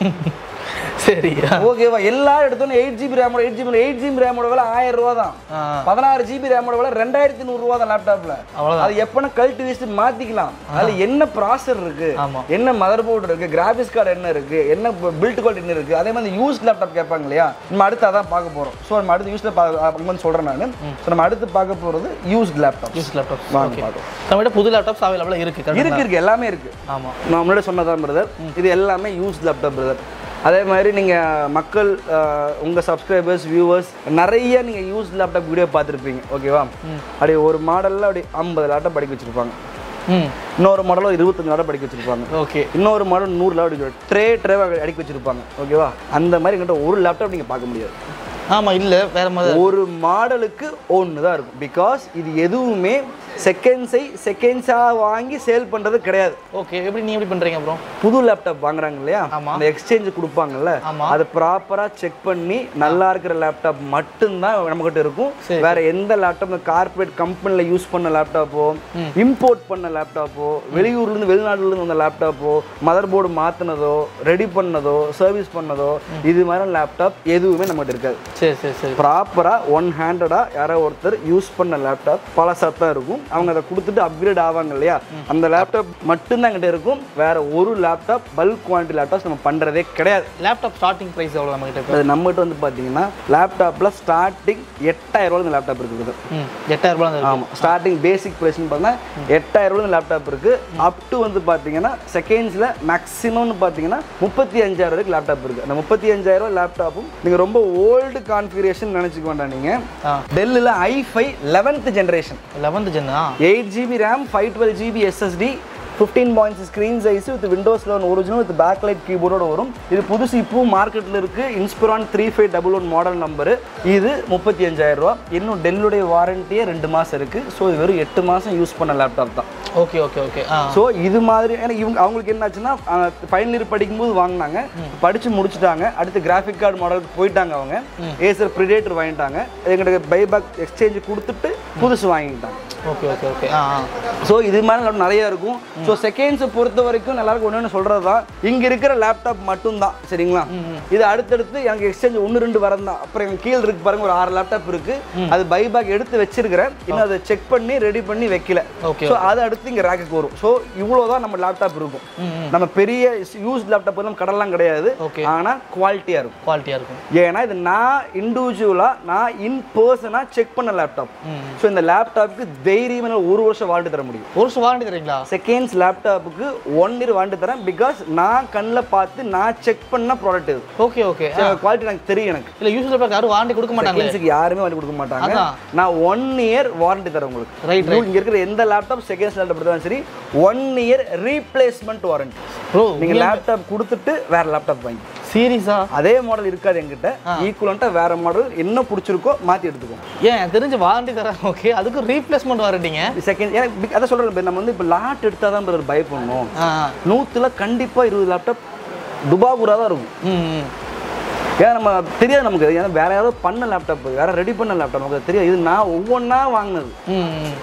சரி ஓகேவா எல்லாரும் எடுத்தோன்னே எயிட் ஜிபி ரேமோட எயிட் ஜிபி எயிட் ஜிபி ரேமோட விலை ஆயிரம் ரூபா தான் ஆ. பதினாறு ஜிபி ரேமோட விலை ரெண்டாயிரத்தி நூறுரூவா தான் லேப்டாப்ல அவ்வளவுதான். அது எப்போனா கழட்டி வச்சுட்டு மாத்திக்கலாம் அதுல என்ன ப்ராசர் இருக்கு ஆமா. என்ன மதர் போர்டு இருக்கு கிராபிக்ஸ் கார்டு என்ன இருக்கு என்ன பில்ட் குவாலிட்டி என்ன இருக்கு அதே மாதிரி யூஸ் லேப்டாப் கேட்பாங்க இல்லையா நம்ம அடுத்து அதான் பார்க்க போறோம் ஸோ நம்ம அடுத்து யூஸ்ல வந்து சொல்றேன் நான் ஸோ நம்ம அடுத்து பார்க்க போறது யூஸ்ட் லேப்டாப் யூஸ் லேப்டாப் வாங்க ஓகே பார்க்கலாம். நம்மகிட்ட புது லேப்டாப்ஸ் அவைலபிளாக இருக்கு correct இருக்கு இருக்கு எல்லாமே இருக்கு ஆமா நான் முன்னாடி சொன்னதான் பிரதர் இது எல்லாமே யூஸ் லேப்டாப் பிரதர் அதே மாதிரி நீங்கள் மக்கள் அஹ், உங்க சப்ஸ்கிரைபர்ஸ் வியூவர்ஸ் நிறைய நீங்கள் யூஸ் லேப்டாப் வீடியோ பார்த்துருப்பீங்க ஓகேவா அப்படியே ஒரு மாடலில் அப்படி ஐம்பது லேப்டாப் படிக்க வச்சிருப்பாங்க ம் இன்னொரு மாடலில் இருபத்தஞ்சு லேப்டாப் படிக்க வச்சிருப்பாங்க ஓகே இன்னொரு மாடல் நூறு லேப்டாப் ட்ரே ட்ரேவாக அடிக்க வச்சிருப்பாங்க ஓகேவா அந்த மாதிரி எங்கிட்ட ஒரு லேப்டாப் நீங்கள் பார்க்க முடியாது ஆமா இல்ல வேற மாதிரி ஒரு மாடலுக்கு ஒன்று தான் இருக்கும் பிகாஸ் இது எதுவுமே செகண்ட்ஸை செகண்ட்ஸாக வாங்கி சேல் பண்ணுறது கிடையாது ஓகே எப்படி நீ எப்படி பண்றீங்க ப்ரோ புது லேப்டாப் வாங்குறாங்க இல்லையா ஆமா. அந்த எக்ஸ்சேஞ்ச் கொடுப்பாங்கல்ல ஆமா. அதை ப்ராப்பராக செக் பண்ணி நல்லா இருக்கிற லேப்டாப் மட்டும்தான் நம்மகிட்ட இருக்கும் சரி. வேற எந்த லேப்டாப் கார்ப்பரேட் கம்பெனியில் யூஸ் பண்ண லேப்டாப்போ இம்போர்ட் பண்ண லேப்டாப்போ வெளியூர்லேருந்து வெளிநாட்டுலேருந்து வந்த லேப்டாப்போ மதர் போர்டு மாற்றினதோ ரெடி பண்ணதோ சர்வீஸ் பண்ணதோ இது மாதிரி லேப்டாப் எதுவுமே நம்மகிட்ட இருக்காது சரி சரி சரி ப்ராப்பராக ஒன் ஹேண்டடாக யாரோ ஒருத்தர் யூஸ் பண்ண லேப்டாப் பழசாக தான் இருக்கும் அவங்க அதை கொடுத்துட்டு அப்கிரேட் ஆவாங்க இல்லையா அந்த லேப்டாப் மட்டும்தான் எங்கிட்ட இருக்கும் வேற ஒரு லேப்டாப் பல்க் குவான்டிட்டி லேப்டாப்ஸ் நம்ம பண்ணுறதே கிடையாது லேப்டாப் ஸ்டார்டிங் ப்ரைஸ் எவ்வளோ நம்ம கிட்ட அது நம்மகிட்ட வந்து பார்த்தீங்கன்னா லேப்டாப்பில் ஸ்டார்டிங் எட்டாயிரம் ரூபாய் லேப்டாப் இருக்குது ம் எட்டாயிரம் ரூபாய் இருக்கு ஆமாம் ஸ்டார்டிங் பேசிக் ப்ரைஸ்னு பார்த்தீங்கன்னா எட்டாயிரம் ரூபாய் லேப்டாப் இருக்கு அப் டு வந்து பார்த்தீங்கன்னா செகண்ட்ஸில் மேக்ஸிமம்னு பார்த்தீங்கன்னா முப்பத்தி அஞ்சாயிரம் வரைக்கும் லேப்டாப் இருக்கு அந்த முப்பத்தி அஞ்சாயிரம் லேப்டாப்பும் நீங்கள் ரொம்ப ஓல்டு கான்ஃபிகரேஷன் நினச்சிக்க வேண்டாம் நீங்கள் ஆ டெல்லில் I five eleventh generation eleventh ஜென்னா eight GB RAM five twelve GB SSD fifteen points screen size with Windows eleven original with backlight கீபோர்டோட வரும் இது புதுசு இப்போ மார்க்கெட்டில் இருக்கு Inspiron three five double one model number இது முப்பத்தி அஞ்சாயிரம் ரூபா இன்னும் டெல்லுடைய வாரண்டியே ரெண்டு மாதம் இருக்கு ஸோ இது வெறும் எட்டு மாதம் யூஸ் பண்ண லேப்டாப் தான் ஓகே ஓகே ஓகே ஆ ஸோ இது மாதிரி ஏன்னா இவங்க அவங்களுக்கு என்னாச்சுன்னா ஃபைனல் இயர் படிக்கும்போது வாங்கினாங்க படிச்சு முடிச்சுட்டாங்க அடுத்து கிராஃபிக் கார்டு மாடலுக்கு போயிட்டாங்க அவங்க ஏசர் ப்ரிடேட்டர் வாங்கிட்டாங்க எங்களுக்கு பைபேக் எக்ஸ்சேஞ்ச் கொடுத்துட்டு புதுசு வாங்கிட்டாங்க ஓகே ஓகே ஓகே ஆ ஆ ஸோ இது மாதிரி laptop நிறைய இருக்கும் ஸோ செகண்ட்ஸை பொறுத்த வரைக்கும் எல்லாருக்கும் ஒன்று ஒன்று சொல்கிறது தான் இங்கே இருக்கிற லேப்டாப் மட்டும்தான் சரிங்களா இது அடுத்தடுத்து எனக்கு எக்ஸ்சேஞ்ச் ஒன்று ரெண்டு வரந்தான் தான் அப்புறம் எங்கள் கீழே இருக்கு பாருங்க ஒரு ஆறு லேப்டாப் இருக்கு அது பைபேக் எடுத்து வச்சிருக்கிறேன் இன்னும் அதை செக் பண்ணி ரெடி பண்ணி வைக்கல Okay. ஸோ அது அடுத்து இங்கே ரேக்குக்கு வரும் ஸோ இவ்வளோ தான் நம்ம லேப்டாப் இருக்கும் நம்ம பெரிய யூஸ் லேப்டாப் நம்ம கடலாம் கிடையாது Okay. ஆனால் குவாலிட்டியாக இருக்கும் குவாலிட்டியாக இருக்கும் ஏன்னா இது நான் இண்டிவிஜுவலாக நான் இன் பர்சனாக செக் பண்ண லேப்டாப் ஸோ இந்த லேப்டாப்புக்கு தைரியமான ஒரு வருஷம் வாரண்டி தர முடியும் ஒரு வருஷம் வாரண்டி தரீங்களா செகண்ட்ஸ் லேப்டாப்புக்கு ஒன் இயர் வாரண்டி தரேன் பிகாஸ் நான் கண்ணில் பார்த்து நான் செக் பண்ண ப்ராடக்ட் இது ஓகே ஓகே குவாலிட்டி எனக்கு தெரியும் எனக்கு இல்லை யூஸ் லேப்டாப் யாரும் வாரண்டி கொடுக்க மாட்டாங்களே செகண்ட்ஸுக்கு யாருமே வாரண்டி கொடுக்க மாட்டாங்க அதான். நான் ஒன் இயர் வாரண்டி தரேன் உங்களுக்கு Right, இங்க இருக்கிற எந்த லேப்டாப் செகண்ட்ஸ் லேப்டாப் எடுத்தாலும் சரி one year replacement warranty bro நீங்க லேப்டாப் கொடுத்துட்டு வேற லேப்டாப் வாங்கி சீரியஸா அதே மாடல் இருக்காது என்கிட்ட ஈக்குவலண்ட்டாக வேற மாடல் என்ன பிடிச்சிருக்கோ மாற்றி எடுத்துக்கோ ஏன் எனக்கு தெரிஞ்சு வாரண்டி தரேன் ஓகே அதுக்கு ரீப்ளேஸ்மெண்ட் வாரண்டிங்க செகண்ட் எனக்கு big- அதான் சொல்கிறேன் நம்ம வந்து இப்போ லாட் எடுத்தால் தான் brother பயப்படணும் ஆ நூற்றுல கண்டிப்பாக இருபது லேப்டாப் துபாகூரா தான் இருக்கும் ம் ம். ஏன்னா நம்ம தெரியாது நமக்கு ஏன்னா வேற யாராவது பண்ண லேப்டாப் வேற ரெடி பண்ண லேப்டாப் நமக்கு அது தெரியாது இது நான் ஒவ்வொன்றா வாங்கினது ம் ம்.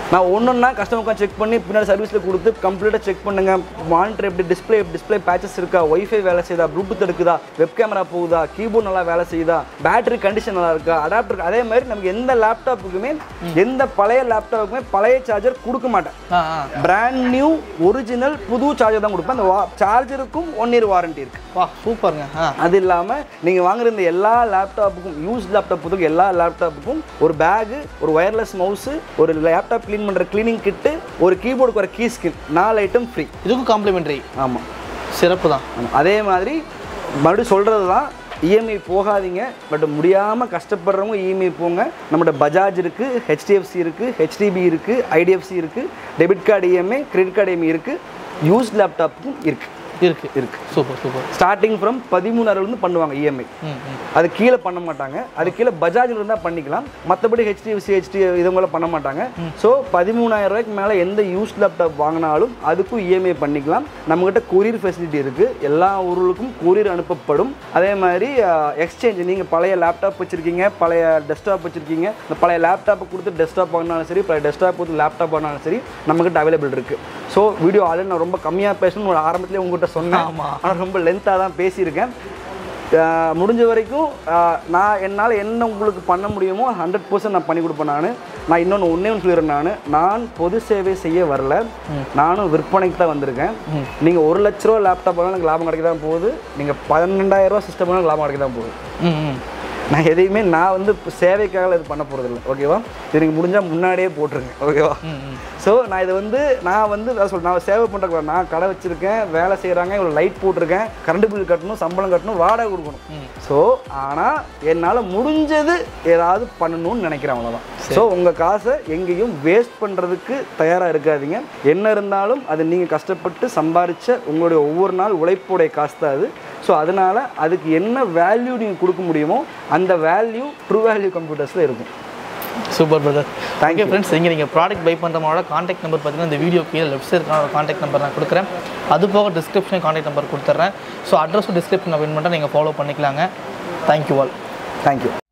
நான் ஒன்றொன்னா கஸ்டமருக்கு செக் பண்ணி பின்னாடி சர்வீஸில் கொடுத்து கம்ப்ளீட்டாக செக் பண்ணுங்க மானிட்டர் எப்படி டிஸ்ப்ளே டிஸ்ப்ளே பேச்சஸ் இருக்கா ஒய்ஃபை வேலை செய்யுதா ப்ளூடூத் எடுக்குதா வெப் கேமரா போகுதா கீபோர்ட் நல்லா வேலை செய்யுதா பேட்டரி கண்டிஷன் நல்லா இருக்கா அடாப்டர் அதே மாதிரி நமக்கு எந்த லேப்டாப்புக்குமே எந்த பழைய லேப்டாப்புக்குமே பழைய சார்ஜர் கொடுக்க மாட்டேன் ஆ ஆ பிராண்ட் நியூ ஒரிஜினல் புது சார்ஜர் தான் கொடுப்பேன் அந்த சார்ஜருக்கும் ஒன் இயர் வாரண்டி இருக்கு வா சூப்பருங்க ஆ அது இல்லாமல் நீங்கள் வாங்குற இந்த எல்லா லேப்டாப்புக்கும் யூஸ் லேப்டாப்புக்கும் எல்லா லேப்டாப்புக்கும் ஒரு பேகு ஒரு ஒயர்லெஸ் மவுஸு ஒரு லேப்டாப் க்ளீன் பண்ணுற க்ளீனிங் கிட்டு ஒரு கீபோர்டுக்கு ஒரு கீ ஸ்கின் நாலு ஐட்டம் ஃப்ரீ இதுக்கும் காம்ப்ளிமெண்ட்ரி ஆமாம் சிறப்பு தான் அதே மாதிரி மறுபடியும் சொல்கிறது தான் இஎம்ஐ போகாதீங்க பட் முடியாமல் கஷ்டப்படுறவங்க இஎம்ஐ போங்க நம்மகிட்ட பஜாஜ் இருக்குது ஹெச்டிஎஃப்சி இருக்குது ஹெச்டிபி இருக்குது ஐடிஎஃப்சி இருக்குது debit card EMI credit card EMI இருக்குது யூஸ் லேப்டாப்புக்கும் இருக்குது இருக்கு இருக்கு சூப்பர் சூப்பர் ஸ்டார்டிங் ஃப்ரம் பதிமூணாயிரம்லேருந்து பண்ணுவாங்க இஎம்ஐ ம் ம் அது கீழே பண்ண மாட்டாங்க அது கீழே பஜாஜில் இருந்தால் பண்ணிக்கலாம் மற்றபடி ஹெச்டிஎஃப்சி ஹெச்டி இதுவங்கள பண்ண மாட்டாங்க ஸோ பதிமூணாயிரம் ரூபாய்க்கு மேலே எந்த யூஸ் லேப்டாப் வாங்கினாலும் அதுக்கும் இஎம்ஐ பண்ணிக்கலாம் நம்மகிட்ட கொரியர் ஃபெசிலிட்டி இருக்குது எல்லா ஊர்களுக்கும் கொரியர் அனுப்பப்படும் அதே மாதிரி எக்ஸ்சேஞ்ச் நீங்கள் பழைய லேப்டாப் வச்சுருக்கீங்க பழைய டெஸ்க்டாப் வச்சுருக்கீங்க இந்த பழைய லேப்டாப்பை கொடுத்து டெஸ்க்டாப் வாங்கினாலும் சரி பழைய டெஸ்க்டாப் கொடுத்து லேப்டாப் வாங்கினாலும் சரி நம்மகிட்ட அவைலபிள் இருக்குது ஸோ வீடியோ ஆல்ரெடி நான் ரொம்ப கம்மியாக பேசணும்னு ஒரு ஆரம்பத்திலே உங்ககிட்ட சொன்னேன் ஆமா. ஆனால் ரொம்ப லென்த்தாக தான் பேசியிருக்கேன் ஆஹ் முடிஞ்ச வரைக்கும் ஆஹ் நான் என்னால் என்ன உங்களுக்கு பண்ண முடியுமோ ஹண்ட்ரட் பர்சன்ட் நான் பண்ணி கொடுப்பேன் நான் நான் இன்னொன்று ஒன்றே ஒன்று சொல்லிடுறேன் நான் நான் பொது சேவை செய்ய வரல நானும் விற்பனைக்கு தான் வந்திருக்கேன் நீங்கள் ஒரு லட்ச ரூபா லேப்டாப் வாங்கினா எனக்கு லாபம் கிடைக்க தான் போகுது நீங்கள் பன்னெண்டாயிரம் ரூபா சிஸ்டம் வாங்கினா லாபம் கிடைக்க தான் போகுது ம் ம் நான் எதையுமே நான் வந்து இப்ப சேவைக்காக இது பண்ண போகிறதில்ல ஓகேவா இது நீங்கள் முடிஞ்சால் முன்னாடியே போட்டுருங்க ஓகேவா ம் ம் ஸோ நான் இது வந்து நான் வந்து அதான் சொல்றேன் நான் சேவை பண்ணுற நான் கடை வச்சுருக்கேன் வேலை செய்கிறாங்க இவ்வளோ லைட் போட்டிருக்கேன் கரண்ட் பில் கட்டணும் சம்பளம் கட்டணும் வாடகை கொடுக்கணும் ஸோ ஆனால் என்னால் முடிஞ்சது ஏதாவது பண்ணணும்னு நினைக்கிறேன் அவ்வளோதான் ஸோ உங்கள் காசை எங்கேயும் வேஸ்ட் பண்ணுறதுக்கு தயாராக இருக்காதீங்க என்ன இருந்தாலும் அது நீங்கள் கஷ்டப்பட்டு சம்பாரித்த உங்களுடைய ஒவ்வொரு நாள் உழைப்புடைய காசு தான் அது ஸோ அதனால் அதுக்கு என்ன வேல்யூ நீங்கள் கொடுக்க முடியுமோ அந்த வேல்யூ ட்ரூ வேல்யூ கம்ப்யூட்டர்ஸில் இருக்கும் super brother Thank thank you friends இங்கே நீங்கள் ப்ராடக்ட் பை பண்ணுறவங்களோட காண்டாக்ட் நம்பர் பார்த்தீங்கன்னா இந்த வீடியோ கீழே லெஃப்ட் சைடுக்கான காண்டாக்ட் நம்பர் நான் கொடுக்குறேன் அது போக டிஸ்கிரிப்ஷன் காண்டாக்ட் நம்பர் கொடுத்துட்றேன் ஸோ அட்ரஸும் டிஸ்கிரிப்ஷன் வின் பண்ணிட்டு நீங்கள் ஃபாலோ பண்ணிக்கலாங்க தேங்க்யூ ஆல் தேங்க்யூ